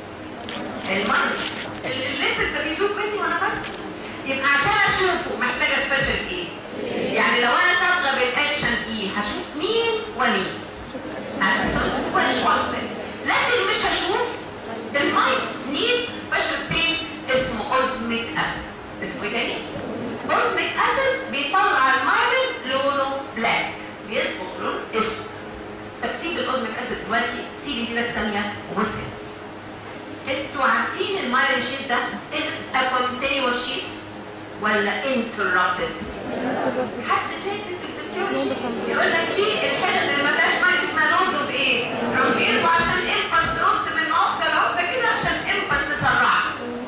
المرض اللي انت بيدوب مني وانا بس يبقى عشان اشوفه محتاجه سبيشال ايه؟ يعني لو انا صاغه بالاكشن ايه هشوف مين ومين اكسل وشوانسل لكن مش هشوف الماي نيد سبيشال ستيت اسمه اوزميك اسيد اسمه ايه تاني؟ اوزميك اسيد بيطلع المايلين لونه بلاك بيصبغ لون اسود طب سيب الاوزميك اسيد دلوقتي سيب كده ثانيه وبص كده انتوا عارفين المايلين شيت ده is a continuous sheet ولا interrupted؟ حد فاكر في الفسيولوجي يقول لك في الحتت اللي ما فيهاش مايل اسمها لونز اوف ايه؟ رمبيرو عشان امبلس تنط من نقطه لنقطه كده عشان امبلس تسرعها.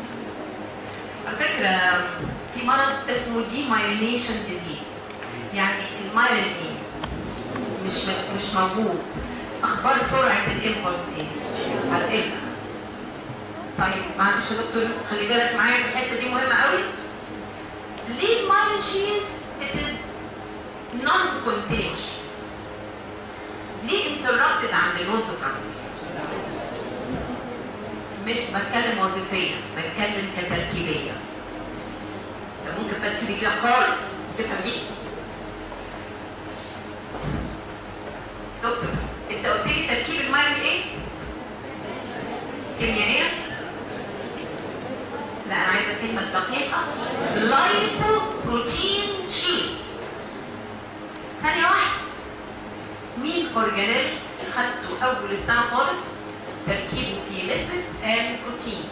على فكره في مرض اسمه دي مايلينيشن ديزيز يعني المايلين ايه؟ مش م- مش موجود. اخبار سرعه الامبلس ايه؟ هتقل. طيب معلش يا دكتور خلي بالك معايا في الحته دي مهمه قوي. ليه المايلين شيز it is non-continuous ليه interrupted عند النونسوفرام مش بتكلم وظيفيا بتكلم كتركيبية ده ممكن بقى تسيبي كده خالص الفكرة دي دكتور انت قلت لي تركيب المايل ايه؟ كيميائية؟ لا انا عايزه كلمه دقيقه لايبو بروتين شيت ثانيه واحده مين اورجانيل خدته اول السنه خالص تركيبه في ليبيد اند بروتين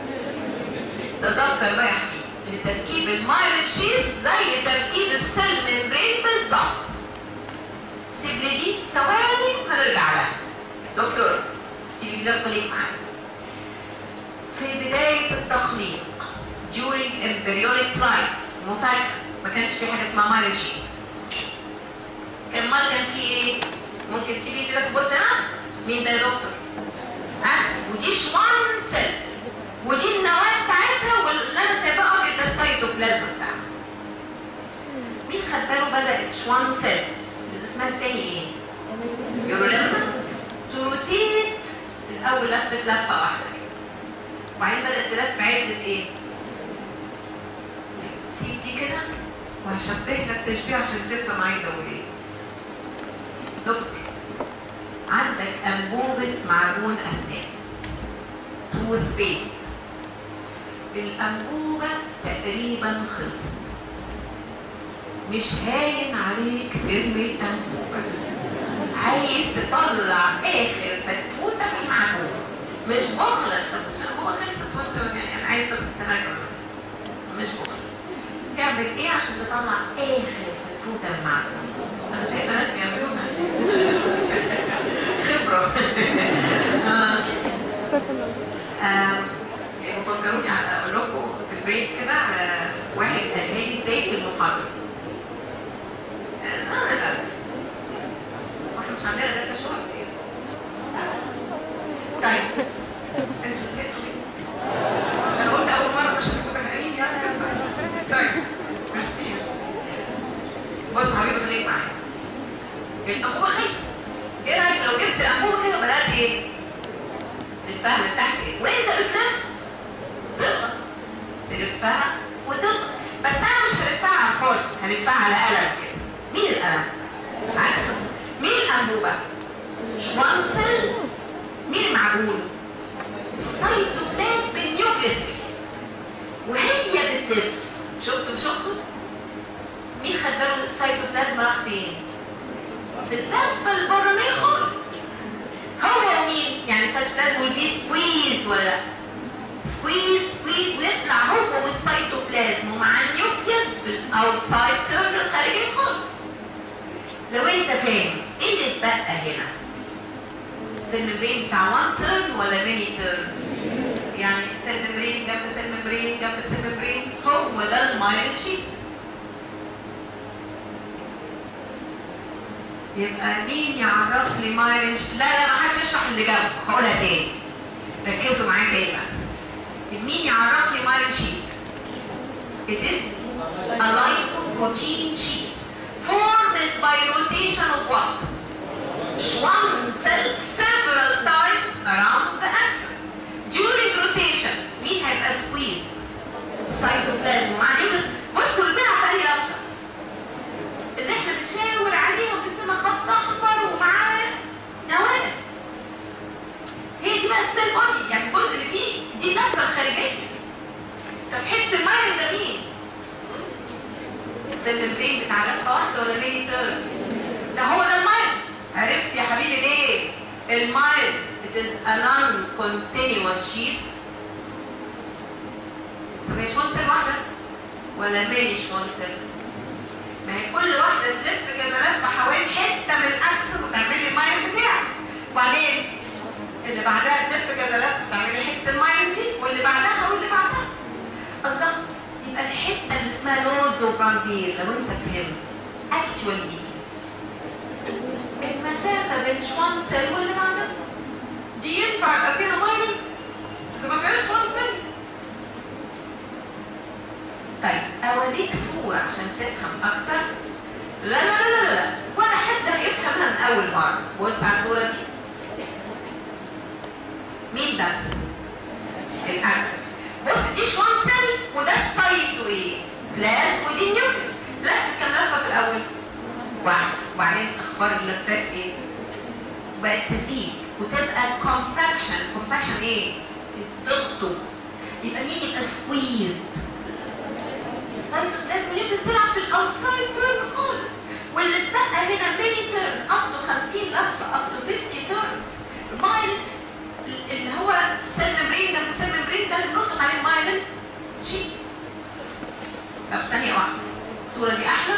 تذكر بقى يا حبيبي ان تركيب المايلين شيز زي تركيب السيل ممبرين بالظبط سيب لي دي ثواني هنرجع لها دكتور سيبي ده خليك معايا في بداية التخليق during embryonic life مفاجأة ما كانش في حاجة اسمها مايل شيت كان مال كان في ايه؟ ممكن تسيبي كده تبص هنا مين ده يا دكتور؟ أكس ودي شوان سيل ودي النواة بتاعتها واللي انا سايباه ابيض ده السيتوبلازم بتاعها مين خد باله بدأت شوان سيل اللي اسمها التاني ايه؟ يوروليما تروتيت الأول لفت لفة واحدة كده وبعدين بدأت تلف عدة ايه؟ سيب دي كده وهشبه لك تشبيه عشان تفهم عايزة اقول ايه دكتور عندك أنبوبة معجون أسنان توث بيست الأنبوبة تقريبا خلصت مش هاين عليك ترمي الأنبوبة عايز تطلع آخر فتفوتة في المعجون مش بخلة بس عشان هو خلصت وانت يعني عايز تغسل سنانك ولا لا. مش بخلة تعمل ايه عشان تطلع اخر فتفوتة من المعجون انا شايفه ناس بيعملوها خبرة آه. آم، فكروني على اقول لكم في البريك كده على واحد قالها لي ازاي في المحاضرة آه، لا لا واحنا مش عندنا درس شغل ايه؟ طيب انتوا سكتوا ليه؟ انا قلت اول مره عشان تبقوا زهقانين يعني بس طيب ميرسي ميرسي بص حبيبي خليك معايا الانبوبه خلصت ايه رايك لو جبت الانبوبه كده وبدات ايه؟ تلفها من تحت ايه؟ وانت بتلف تضغط تلفها وتضغط بس انا مش هلفها على الفاضي هلفها على قلم كده مين القلم؟ عكسه مين الانبوبه؟ شوانسل مين المعجون؟ السيتوبلازم بالنيوكليس وهي بتلف شفتوا شفتوا؟ مين خد باله ان السيتوبلازم راح فين؟ في اللفه البرانيه خالص هو مين؟ يعني السيتوبلازم will be squeezed ولا لا؟ سكويز سكويز ويطلع هو والسيتوبلازم ومع النيوكليس في الاوتسايد تيرن الخارجي خالص لو انت فاهم ايه اللي اتبقى هنا؟ سيل ممبرين بتاع 1 تيرن ولا ميني تيرنز؟ يعني سيل ممبرين جنب سيل ممبرين جنب سيل ممبرين هو ده المايل شيت يبقى مين يعرف لي مايل شيت؟ لا لا ما حدش يشرح اللي جنبه هقولها تاني ركزوا معايا تاني بقى مين يعرف لي مايل شيت؟ It is a lipoprotein sheet formed by rotation of what? One cell several times around the axis. During rotation, مين هيبقى squeezed؟ cytoplasm مع نيوكليس بصوا البيع في اي لفه اللي احنا بنشاور عليها وبنسميها خط احمر ومعاه نواه هي دي بقى السيل بودي يعني الجزء اللي فيه دي اللفه الخارجيه طب حته المايل ده مين؟ السيل ممبرين بتاع لفه واحده ولا ميني تيرمز؟ ده هو ده المايل عرفت يا حبيبي ليه؟ المايل it is a non-continuous sheet طب هي شوان سيل واحده ولا ميني شوان سيلز؟ ما هي كل واحده تلف كذا لفه حوالين حته من الاكس وتعمل لي المايل بتاعك وبعدين اللي بعدها تلف كذا لفه وتعمل لي حته المايل دي واللي بعدها واللي بعدها الله يبقى الحته اللي اسمها نودز وبراندير لو انت فهمت اكتوال دي المسافه بين شوان سيل واللي بعدها دي ينفع يبقى فيها مايل اذا ما فيهاش شوان سيل طيب اوريك صوره عشان تفهم اكتر لا لا لا لا لا ولا حد هيفهمها من اول مره بص على الصوره دي مين ده؟ الاكسل بص دي شوان سيل وده السايتو ايه؟ بلاز ودي نيوكليس لفت كام لفه في الاول؟ واحد وبعدين اخبار اللفات ايه؟ بقت تزيد وتبقى كونفكشن كونفكشن ايه؟ الضغط يبقى مين يبقى سكويزد السايتوبلازم والنيوكليس تلعب في الاوتسايد تيرن خالص واللي اتبقى هنا ميني تيرنز اب تو 50 لفه اب تو 50 تيرنز مايل اللي هو سيل ممبرين جنب سيل ممبرين ده اللي بنطلق عليه مايل شيء طب ثانيه واحده الصوره دي احلى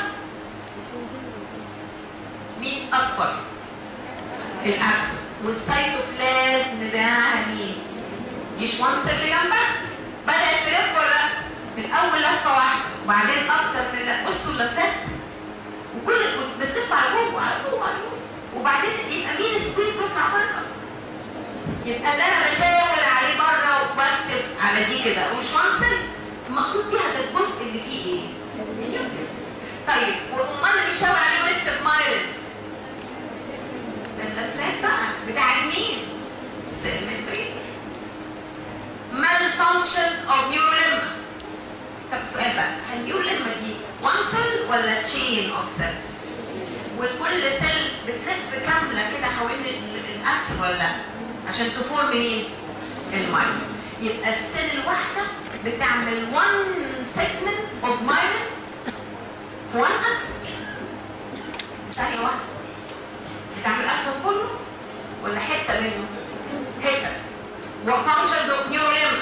مين اصفر الاكس والسيتوبلازم بتاعها مين دي شوان سيل اللي جنبها بدات تلف ولا لا الاول لفه واحده وبعدين اكتر من بصوا اللفات وكل بتلف على جوه على جوه على جوه وبعدين يبقى مين سكويز بيطلع بره يبقى اللي انا بشاور عليه بره وبكتب على دي كده ومش وانسل المقصود بيها ده الجزء اللي فيه ايه؟ النيوكليس طيب وامال اللي بيشاور عليه ونكتب مايلن ده اللفات بقى بتاعت مين؟ سيل ممبرين malfunctions of neurolemma طب سؤال بقى هل النيوروليما دي one cell ولا chain of cells؟ وكل سيل بتلف كامله كده حوالين الاكس ولا لا؟ عشان تفورم مين؟ المايل يبقى السيل الواحده بتعمل one segment of myelin في one axis ثانيه واحده بتعمل الاكسون كله ولا حته منه؟ حته وفانكشنز اوف نيوريم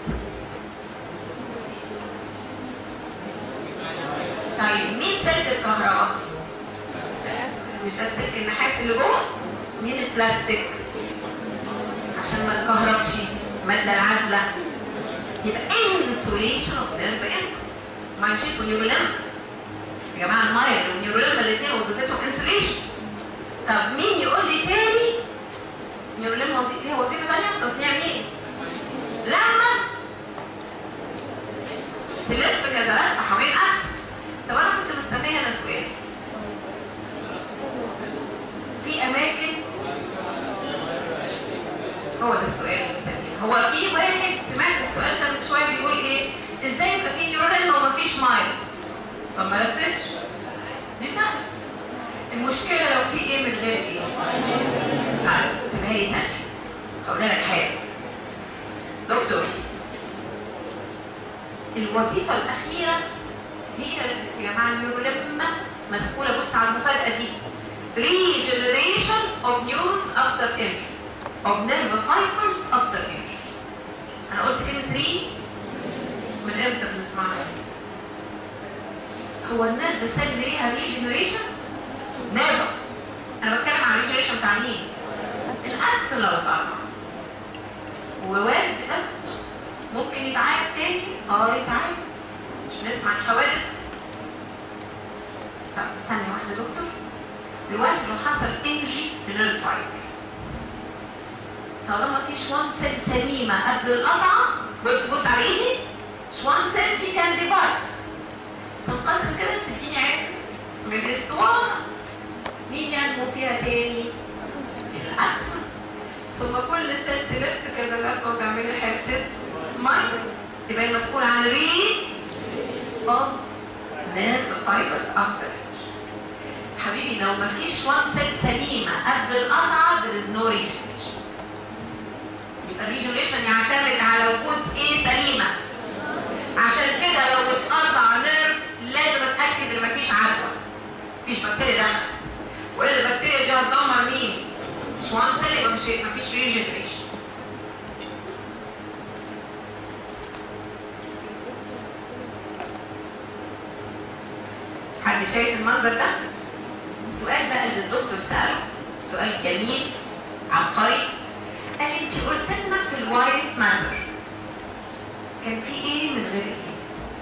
طيب مين سلك الكهرباء؟ مش ده سلك النحاس اللي جوه؟ مين البلاستيك؟ عشان ما تكهربش المادة العازلة يبقى insulation of nerve impulse مايشيت ونيوروليم يا جماعة المايل والنيوروليم الاثنين وظيفتهم insulation طب مين يقول لي تاني نيورولين وظيفة ليها وظيفة ثانية تصنيع مين؟ لما تلف كذا لفة حوالين أكس طب أنا كنت مستنية هنا سؤال في أماكن هو ده السؤال اللي مستنيه هو في واحد سمعت السؤال ده من شوية بيقول إيه إزاي يبقى في نيورولين ومفيش مايل طب ما لفتش دي سهلة المشكلة لو في إيه من غير إيه؟ تعالى سيبها لي ثانية هقول لك حاجة دكتور الوظيفة الأخيرة هي يا جماعة النيوروليما مسؤولة بص على المفاجأة دي regeneration of neurons after injury of nerve fibers after injury أنا قلت كلمة ري من إمتى بنسمعها؟ هو النيرف سيل ليها ريجنريشن؟ نيفر أنا بتكلم عن ريجنريشن بتاع مين؟ الأكس لو اتقطع ووارد ده ممكن يتعاد تاني اه يتعاد مش بنسمع الحوادث طب ثانية واحدة يا دكتور دلوقتي لو حصل انجي للنيرف فايبر طالما في شوان سيل سليمة قبل القطعة بص بص على ايدي شوان سيل دي كان ديفايد تنقسم كده تديني عين من الاسطوانة مين ينمو فيها تاني؟ الأكس ثم كل سيل تلف كذا لفة وتعملي حتة مية تبقى المسؤول عن ري of nerve fibers after حبيبي لو ما فيش وان سيل سليمة قبل القطعة there is no regeneration يبقى الريجنريشن يعتمد على وجود ايه سليمة عشان كده لو اتقطع نيرف لازم اتأكد ان مفيش عدوى مفيش بكتيريا دخلت والا البكتيريا دي هتدمر مين؟ مش وان سيل يبقى مش مفيش ريجنريشن حد شايف المنظر ده؟ السؤال بقى اللي الدكتور سأله سؤال جميل عبقري قال لي انت قلت لنا في الوايت ماتر كان في ايه من غير ايه؟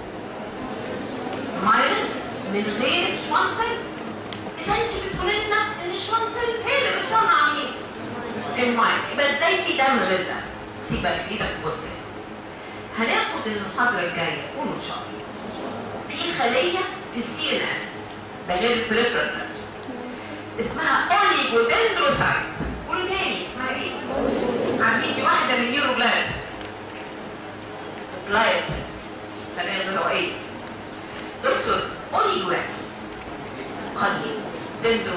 مايل من غير شوان سيلز اذا انت بتقولي لنا ان شوان سيل هي اللي بتصنع مين؟ المايل يبقى ازاي في دم غير ده؟ سيبك ايدك بص هناخد المحاضرة الجاية قولوا ان شاء الله في خلية في السي ان اس ده غير البريفرال نيرفز اسمها اوليجودندروسايت قولي تاني اسمها ايه؟ عارفين دي واحدة من نيوروجلايسيس جلايسيس خلينا الهوائية دكتور اوليجو يعني قليل دندرو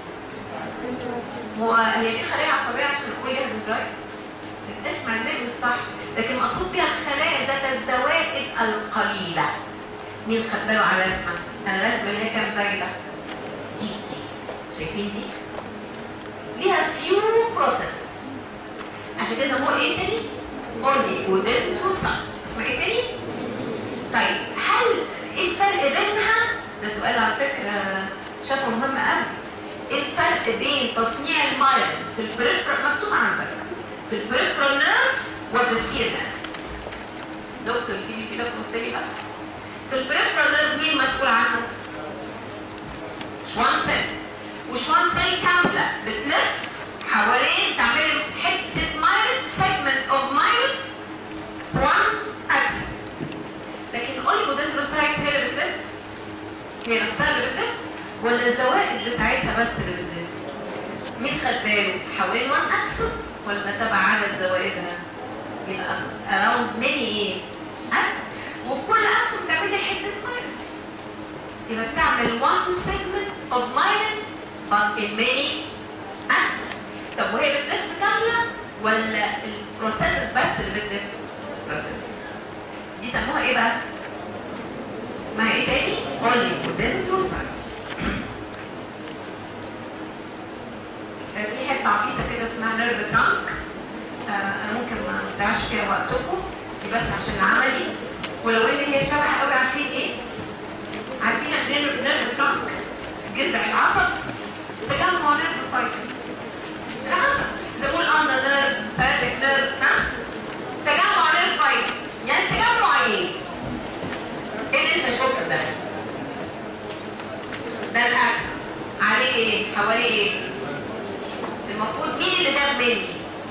هو هي دي خلايا عصبية عشان نقول ليها دندرايتس الاسم عندنا مش صح لكن مقصود بيها الخلايا ذات الزوائد القليلة مين خد باله على الرسمة؟ أنا الرسمة اللي هي كام زايدة؟ دي دي شايفين دي؟ ليها few processes عشان كده هو ايه تاني؟ اوليجودندروسايت اسمها ايه تاني؟ طيب هل ايه الفرق بينها؟ ده سؤال على فكرة شافه مهم قوي ايه الفرق بين تصنيع المايل في البريفرال مكتوب على فكرة في البريفرال نيرفز وفي السي ان اس دكتور سيبي كده بص لي بقى في البريفرال نيرف مين مسؤول عنه؟ شوان سيل وشوان سيل كاملة بتلف حوالين تعمل حتة مايل سيجمنت اوف مايل وان اكس لكن الاوليجودندروسايت هي اللي بتلف هي نفسها اللي بتلف ولا الزوائد بتاعتها بس اللي بتلف؟ مين خد باله؟ حوالين وان اكسل ولا تبع عدد زوائدها؟ يبقى اراوند ماني ايه؟ اكسل وفي كل اكسل بتعمل لي حته مايل يبقى بتعمل one segment of myelin but in many axes طب وهي بتلف كاملة ولا البروسيسز بس اللي بتلف؟ processes. دي سموها ايه بقى؟ اسمها ايه تاني؟ اوليجودندروسايت في حته عبيطه كده اسمها نيرف ترانك آه انا ممكن ما نضيعش فيها وقتكم دي بس عشان عملي ولو ان هي شبه قوي عارفين ايه؟ عارفين النيرف نيرف ترانك جذع العصب تجمع نيرف فايبرز العصب زي ما بقول اندر نيرف سيرفيك نيرف ها تجمع نيرف فايبرز يعني تجمع ايه؟ ايه اللي انت شفته ده؟ ده الاكس عليه ايه؟ حواليه ايه؟ المفروض مين اللي جاب مني؟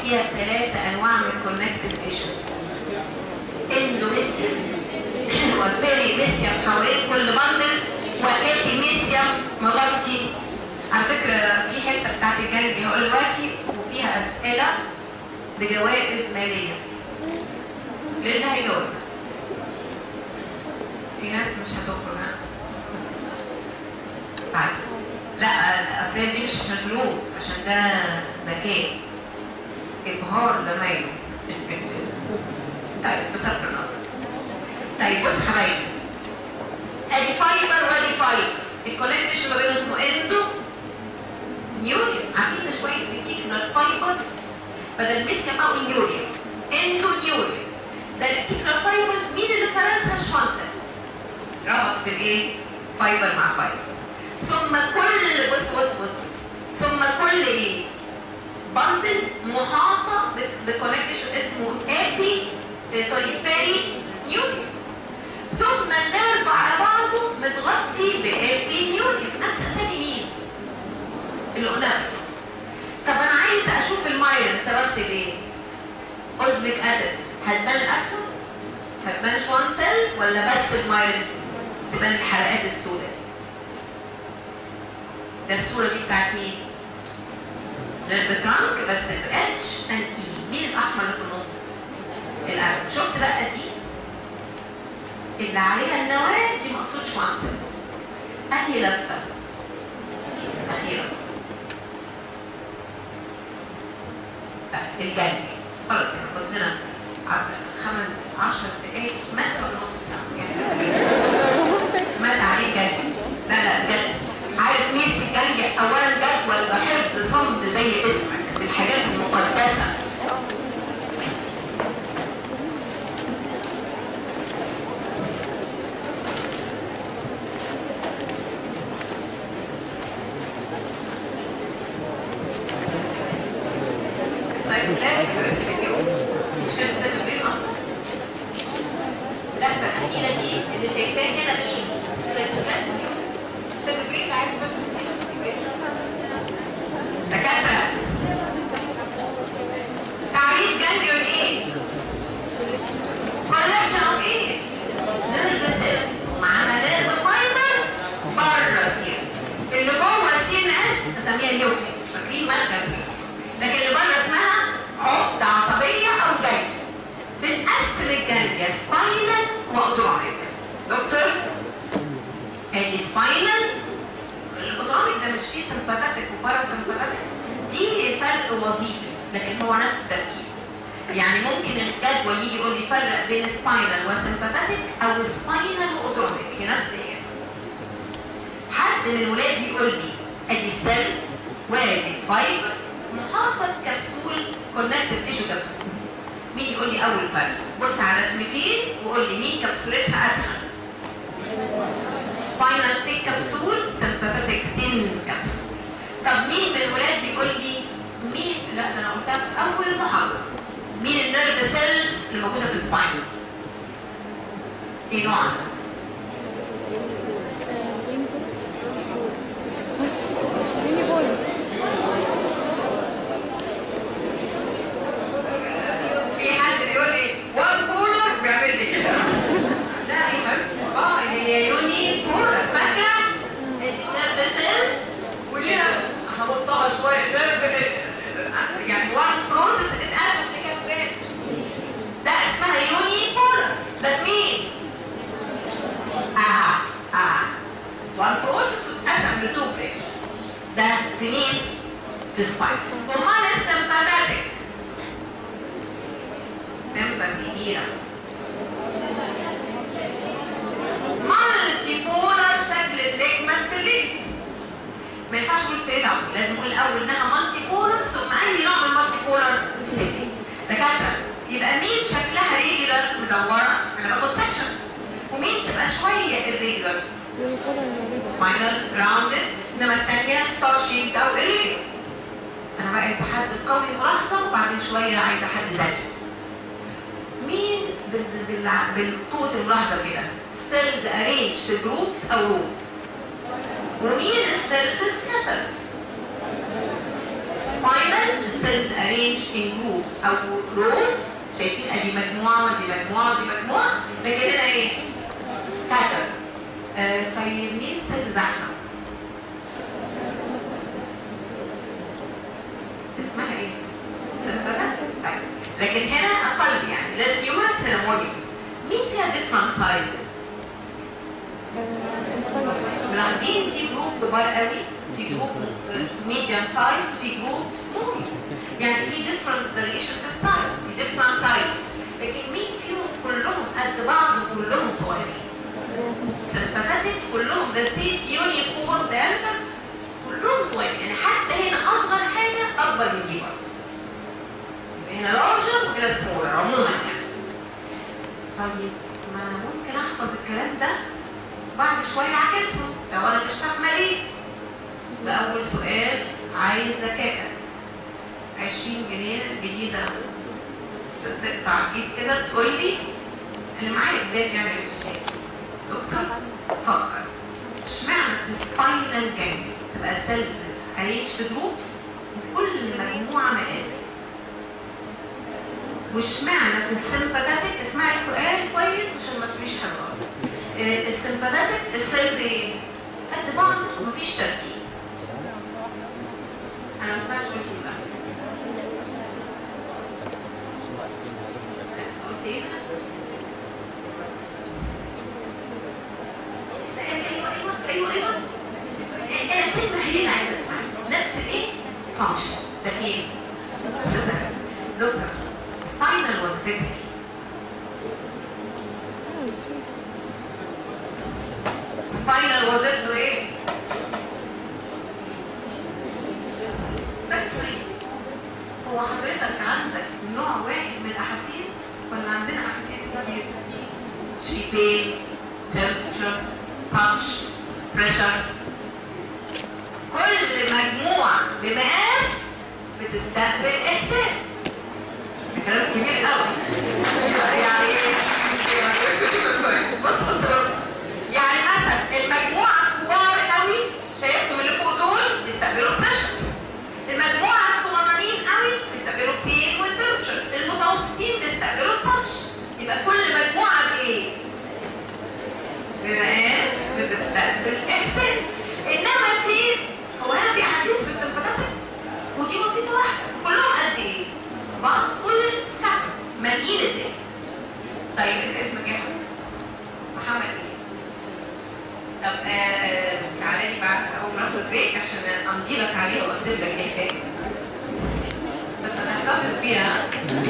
فيها ثلاثة أنواع من الكونكتيف تيشو اندوميسيوم وبيري ميسيوم حوالين كل بندل وإبيميسيوم مغطي على فكرة في حتة بتاعت الجانب هقول دلوقتي وفيها أسئلة بجوائز مالية لأن هيجاوب في ناس مش هتخرج ها بعد لا اصل دي مش عشان فلوس عشان ده ذكاء ابهار زمايله طيب بصرف النظر طيب بص حبايبي ادي فايبر وادي فايبر الكونكتيشن ما بينهم اسمه اندو نيوريا عارفين شويه ريتيكولار فايبرز بدل ميسيوم او نيوريا اندو نيوريا ده الريتيكولار فايبرز مين اللي فرزها شوانسلز ربط في الايه فايبر مع فايبر ثم كل بص بص بص ثم كل ايه بندل محاطه بكونكتيشن اسمه ابي سوري بيري نيوريا ثم النيرف على بعضه متغطي بابي نيوريا نفس اسامي مين؟ اللي قلناها طب انا عايزه اشوف المايل سببت بايه؟ اوزميك اسيد هتبان الاكسون؟ هتبان شوان سيل ولا بس المايل؟ تبان الحلقات السوداء ده الصوره دي بتاعت مين؟ البترانك بس الاتش ان اي مين الاحمر اللي في النص؟ الارسل شفت بقى دي اللي عليها النواه دي مقصود شوانسل انهي لفه؟ الاخيره الجنب خلاص يعني خد لنا خمس عشر دقايق ماكس ولا نص ساعه يعني مات عليه جنب لا لا جنب عارف ميس الجنب اولا جدول بحفظ صمد زي اسمك الحاجات المقدسه اللفه الاخيره دي اللي شايفاها هنا مين؟ سيتوبلازم سيتوبلازم عايز دكاتره تعريف جانجليون ايه؟ كولكشن اوف ايه؟ نيرف سيلز ومعاها نيرف فايبرز بره السيلز اللي جوه السي ان اس اسميها نيوكليس فاكرين مركز لكن اللي بره اسمها عقده عصبيه او جانجليون بنقسم الجانجليا سباينال واوتونوميك دكتور ادي سباينال الاوتونوميك ده مش فيه سمباتيك وبارا سمباتيك دي فرق وظيفي لكن هو نفس التركيب يعني ممكن الجدول يجي يقول لي فرق بين سباينال وسمباتيك او سباينال واوتونوميك هي نفس ايه حد من ولادي يقول لي ادي السيلز وادي الفايبرز محاطه بكبسول كونكتيف تيشو كبسول مين يقول لي اول فرق بص على رسمتين وقول لي مين كبسولتها ادخل سباينال تيك كبسول سمباثيك تين كبسول طب مين من ولادي يقول لي مين لا ده انا قلتها في اول المحاضره مين النيرف سيلز اللي موجوده في السباين ايه نوعها في حد بيقول لي وان بولر بيعمل لي كده لا يا حبيبتي اه هي يوني بولر فاكره النيرف سيل وليها هبطها شويه نيرف يعني وان بروسيس اتقسم لكام برانش ده اسمها يوني بولر ده في مين؟ اه اه وان بروسيس اتقسم لتو برانش ده في مين؟ في سباين امال السمباتيك سمبا كبيرة مالتي بولر شكل النجمة ستيليت ما ينفعش نقول ستيليت أول لازم نقول الأول إنها مالتي بولر ثم أي نوع من المالتي بولر ستيليت دكاترة يبقى مين شكلها ريجولار مدورة أنا باخد سكشن ومين تبقى شوية الريجولار ماينر جراوندد إنما التانية ستار شيب أو الريجولار أنا بقى عايزة حد قوي ملاحظة وبعدين شوية عايزة حد ذكي مين بال- بال- بالقوة الملاحظة كده السيلز ارينج في جروبس او روز ومين السيلز سكاترد السباينال السيلز arranged in groups او rows شايفين ادي مجموعه ودي مجموعه ودي مجموعه لكن هنا ايه؟ scatter آه طيب مين السيلز زحمه؟ اسمها ايه؟ sympathetic طيب لكن هنا اقل يعني less numerous هنا more numerous مين فيها different sizes؟ ملاحظين في جروب كبار قوي في جروب ميديوم سايز في جروب سمول يعني في different variation في السايز في different size لكن مين فيهم كلهم قد بعض وكلهم صغيرين sympathetic كلهم the same uniform diameter كلهم صغيرين يعني حتى هنا اصغر حاجه اكبر من دي برضه يبقى هنا larger وهنا smaller عموما يعني طيب ما أنا ممكن احفظ الكلام ده بعد شويه اعكسه لو انا مش فاهمه ليه ده اول سؤال عايز ذكاء 20 جنيه جديده تقطع ايد كده تقول لي اللي معايا قدامي يعمل اشتراك دكتور فكر اشمعنى السباينال جانج تبقى سيلز ارينج في جروبس وكل مجموعه مقاس واشمعنى في السمباتيك اسمعي السؤال كويس عشان ما تقوليش حاجه السمباتيك السيلز ايه؟ قد بعض ومفيش ترتيب انا ما سمعتش قلت ايه بقى قلت ايه لا، ايوه ايوه ايوه ايوه انا فين ما هي عايزه اسمع نفس الايه؟ فانكشن ده فين؟ sympathetic. دكتور spinal وظيفتها ايه؟ spinal وظيفته ايه؟ sensory هو حضرتك عندك نوع واحد من الاحاسيس ولا عندنا احاسيس كتير؟ مش في pain, temperature, touch, pressure كل مجموعة بمقاس بتستقبل احساس ده كلام كبير قوي يعني ايه؟ بص بص بص. يعني مثلا المجموعة الكبار قوي شايفهم اللي فوق دول بيستقبلوا بريشر المجموعة الصغننين قوي بيستقبلوا بين والتمبرتشر المتوسطين بيستقبلوا التاتش يبقى كل مجموعة بايه؟ بمقاس بتستقبل احساس انما في هو هنا في احاسيس في السمباتيك ودي وظيفة واحدة كلهم قد ايه؟ بعض والسكاب مالين الدنيا طيب اسمك ايه؟ محمد ايه؟ طب آه، تعالى لي بعد اول ما ناخد بريك عشان امضي لك عليه واكتب لك ايه تاني بس انا هحتفظ بيها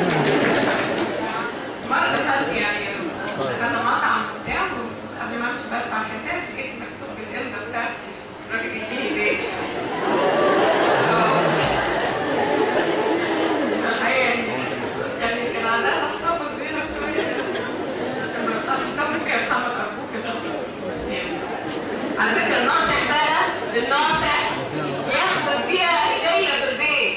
مرة دخلت يعني دخلنا مطعم وبتاع قبل ما امشي بدفع الحساب لقيت مكتوب بالامضة بتاعتي الراجل يديني هدية الحقيقة يعني كان على احتفظ هنا شوية لما احتفظ فيها محمد ارجوك يا شكرا ميرسي على فكرة الناصح بقى الناصح ياخد بيها هدية في البيت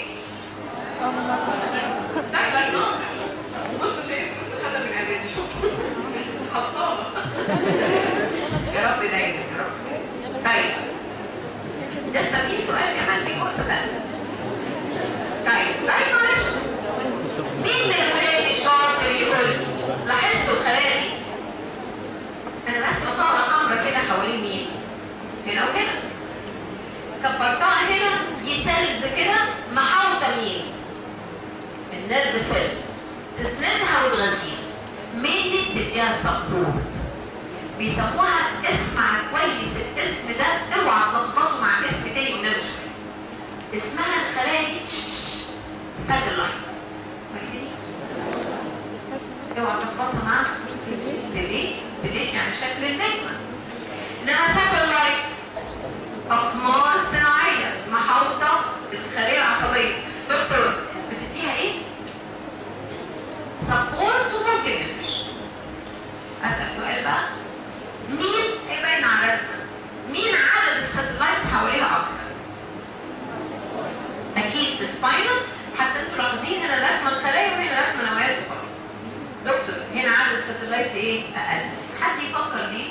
شكلك ناصح بص شايف بص هذا من اعدادي شوف حصالة يا رب دايما يا رب طيب لسه في سؤال كمان في كورس تاني طيب طيب معلش مين من الولاد الشاطر يقول لي لاحظتوا الخلايا دي انا رسمه طاره حمراء كده حوالين مين هنا وهنا كبرتها هنا دي سيلز كده محاوطه مين النيرف سيلز تسندها وتغذيها مين اللي بتديها سبورت بيسموها اسمع كويس الاسم ده اوعى تلخبطه مع اسم تاني قلنا شويه اسمها الخلايا دي ساتلايتس اسمها ايه تاني؟ اوعى تلخبطها مع سليت سليت يعني شكل النجمه انما ساتلايتس اقمار صناعيه محاوطه الخليه العصبيه دكتور بتديها ايه؟ سبورت وممكن يفش اسال سؤال بقى مين هيبين على الرسمه مين عدد الساتلايتس حواليها اكتر اكيد في سباينال حتى انتوا لاحظين هنا رسمه الخلايا وهنا رسمه نواه وخلاص دكتور هنا عدد الساتلايتس ايه اقل حد يفكر ليه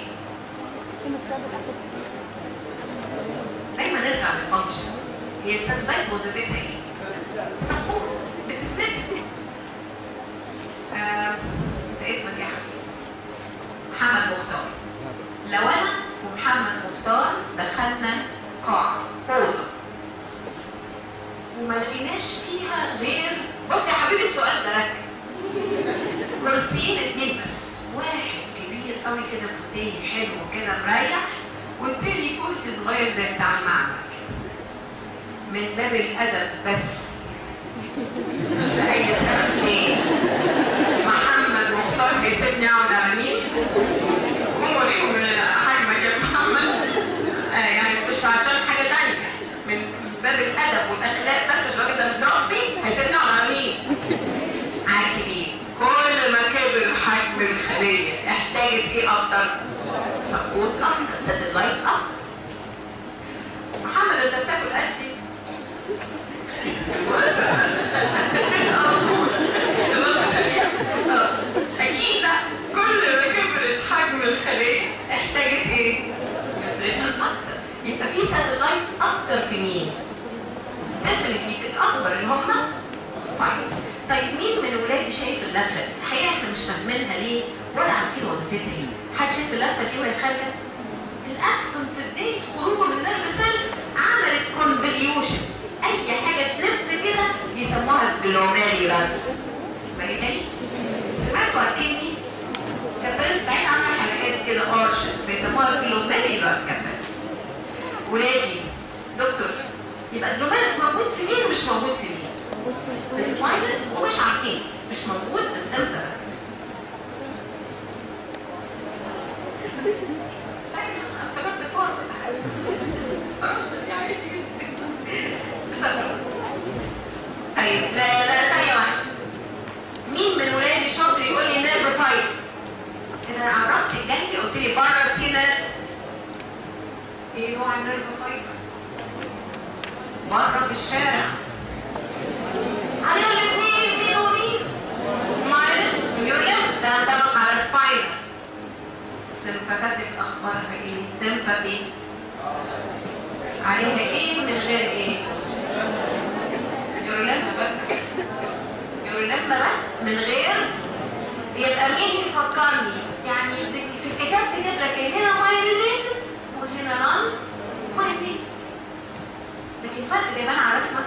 دايما نرجع للفانكشن هي الساتلايت وظيفتها ايه فيهاش فيها غير بص يا حبيبي السؤال ده ركز كرسيين اتنين بس واحد كبير قوي كده فوتيه حلو كده مريح والتاني كرسي صغير زي بتاع المعمل كده من باب الادب بس مش اي سبب تاني محمد مختار هيسيبني اقعد على مين؟ هو ليهم حجمك يا محمد آه يعني مش عشان حاجه تانيه من باب الادب والاخلاق بس الراجل ده متربي هيسيبني اقعد على مين؟ على الكبير كل ما كبر حجم الخليه احتاجت ايه اكتر؟ سبورت اكتر سد لايت اكتر محمد انت بتاكل قدي اكيد كل ما كبرت حجم الخليه احتاجت ايه؟ نيوتريشن اكتر يبقى في ساتلايتس اكتر في مين؟ ديفنتلي في الاكبر اللي هم سباين طيب مين من ولادي شايف اللفه دي؟ الحقيقه احنا مش فاهمينها ليه ولا عارفين وظيفتها ايه؟ حد شايف اللفه دي وهي خارجه؟ الاكسون في بدايه خروجه من نرف سيل عملت كونفليوشن اي حاجه تلف كده بيسموها الجلوميريولاس اسمها ايه تاني؟ سمعتوا عارفيني؟ كابيلز ساعتها عامله حلقات كده ارشز بيسموها الجلوميريولار كابيلز ولادي دكتور يبقى الجلوميرس موجود في مين ومش موجود في مين؟ في السباينس ومش عارفين مش موجود في السنتر طيب لا لا ثانية واحدة مين من ولادي شاطر يقول لي نيرف فايبرز كده عرفت جنبي قلت لي بره سينس ايه نوع النيرف فايبرز بره في الشارع عليها الاثنين مين ومين مايل يوريا ده ينطبق على سباينر سمباتيك اخبارها ايه سمباتي عليها ايه من غير ايه يوريلازما بس يوريلازما بس من غير يبقى مين يفكرني يعني في الكتاب كاتب لك هنا مايليتد وهنا نون مايليتد لكن الفرق بيبان على رسمك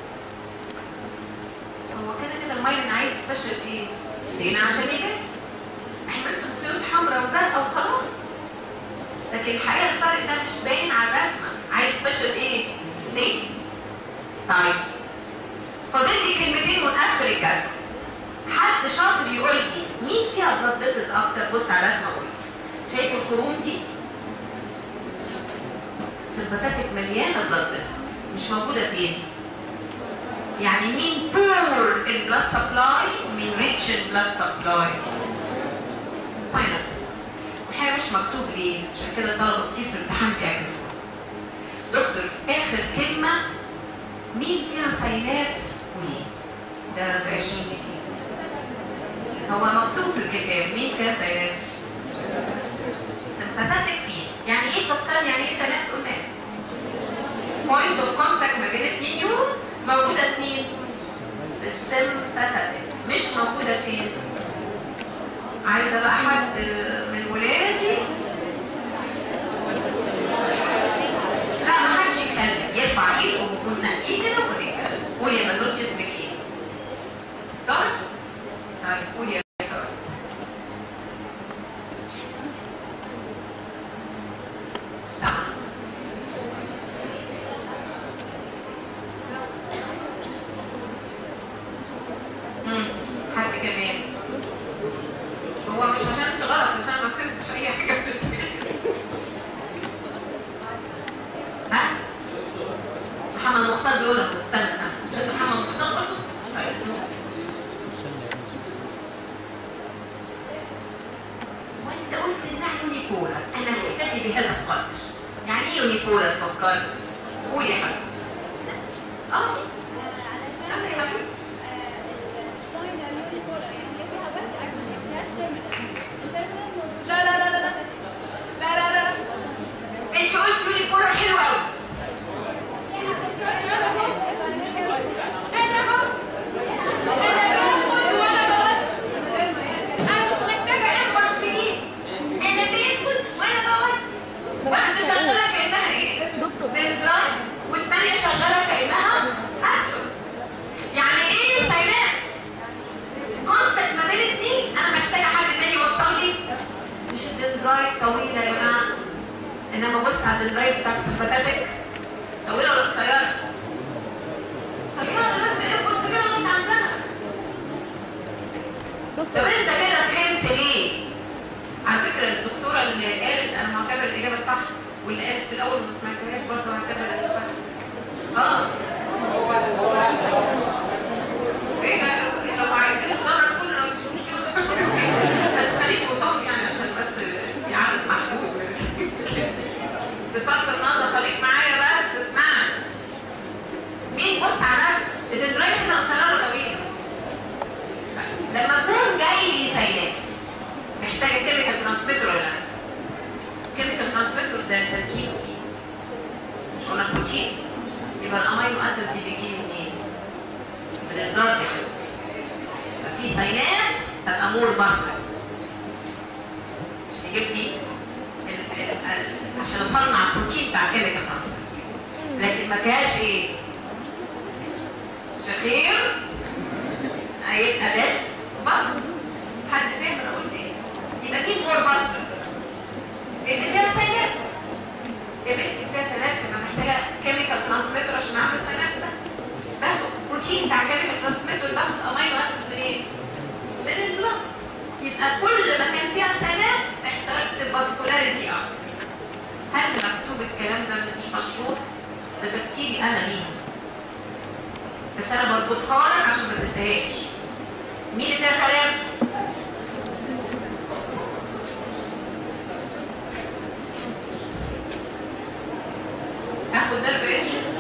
هو كده كده المايلين عايز سبيشال ايه؟ ستين عشان يبان احنا نرسم خيوط حمراء وزرقاء وخلاص لكن الحقيقه الفرق ده مش باين على الرسمه عايز سبيشال ايه؟ ستين طيب فاضل لي كلمتين ونقفل الجدول حد شاطر يقول لي مين فيها بلاد فيسز اكتر بص على الرسمه قول شايف الخروم دي سلباتاتك مليانه بلاد فيسز مش موجوده فين يعني مين بور البلاد سبلاي ومين ريتش البلاد سبلاي سباينال الحقيقه مش مكتوب ليه عشان كده الطلبه كتير في الامتحان بيعكسوا دكتور اخر كلمه مين فيها ساينابس وليه ده ب 20 جنيه هو مكتوب في الكتاب مين فيها ساينابس سمباتاتيك فيه يعني ايه فكرني يعني ايه ساينابس قلنا بوينت اوف كونتاكت ما بين اثنين نيورونز موجوده في مين؟ في السمباتاتيك مش موجوده فين؟ عايزه بقى حد من ولادي لا ما حدش يتكلم يرفع ايده وننقيه كده ونتكلم قول يا بنوتي اسمك ايه؟ سارة؟ طيب قول يا سارة سامع امم حد كمان هو مش عشان انت غلط عشان ما فهمتش اي حاجه في ها محمد مختار بيقول لك مختلف عشان محمد مختار برضه وانت قلت انها يونيبولر انا مكتفي بهذا القدر يعني ايه يونيبولر فكر قول يا حبيبتي اه يلا يا حبيبتي لا لا لا لا لا لا لا لا انت قلت يونيبولر حلو قوي انا اهو انا باخد وانا بودي انا مش محتاجه امبرس تجيب انا باخد وانا بودي واحده شغاله كانها ايه؟ دكتور درايف والثانيه شغاله كانها اكسون بروتينز يبقى الامينو اسيدز دي بيجي منين؟ من البلاد يا حبيبتي ففي ساينابس تبقى مور باسكر عشان يجيب لي ال- ال- عشان اصنع البروتين بتاع كيميكال اصلا لكن ما فيهاش ايه؟ شخير هيبقى بس باسكر حد فاهم انا قلت ايه؟ يبقى مين مور باسكر؟ اللي فيها ساينابس يا بنتي فيها ساينابس يبقى محتاجه كيميكال ترانسميتر عشان اعمل الساينابس ده باخد بروتين بتاع كيميكال ترانسميتر باخد امينو اسيد منين؟ من البلد يبقى كل ما كان فيها ساينابس احترت الفاسكولاريتي اكتر هل مكتوب الكلام ده مش مشروح؟ ده تفسيري انا ليه بس انا بربطها لك عشان ما تنساهاش مين اللي فيها ساينابس؟ هاخد ده البريدج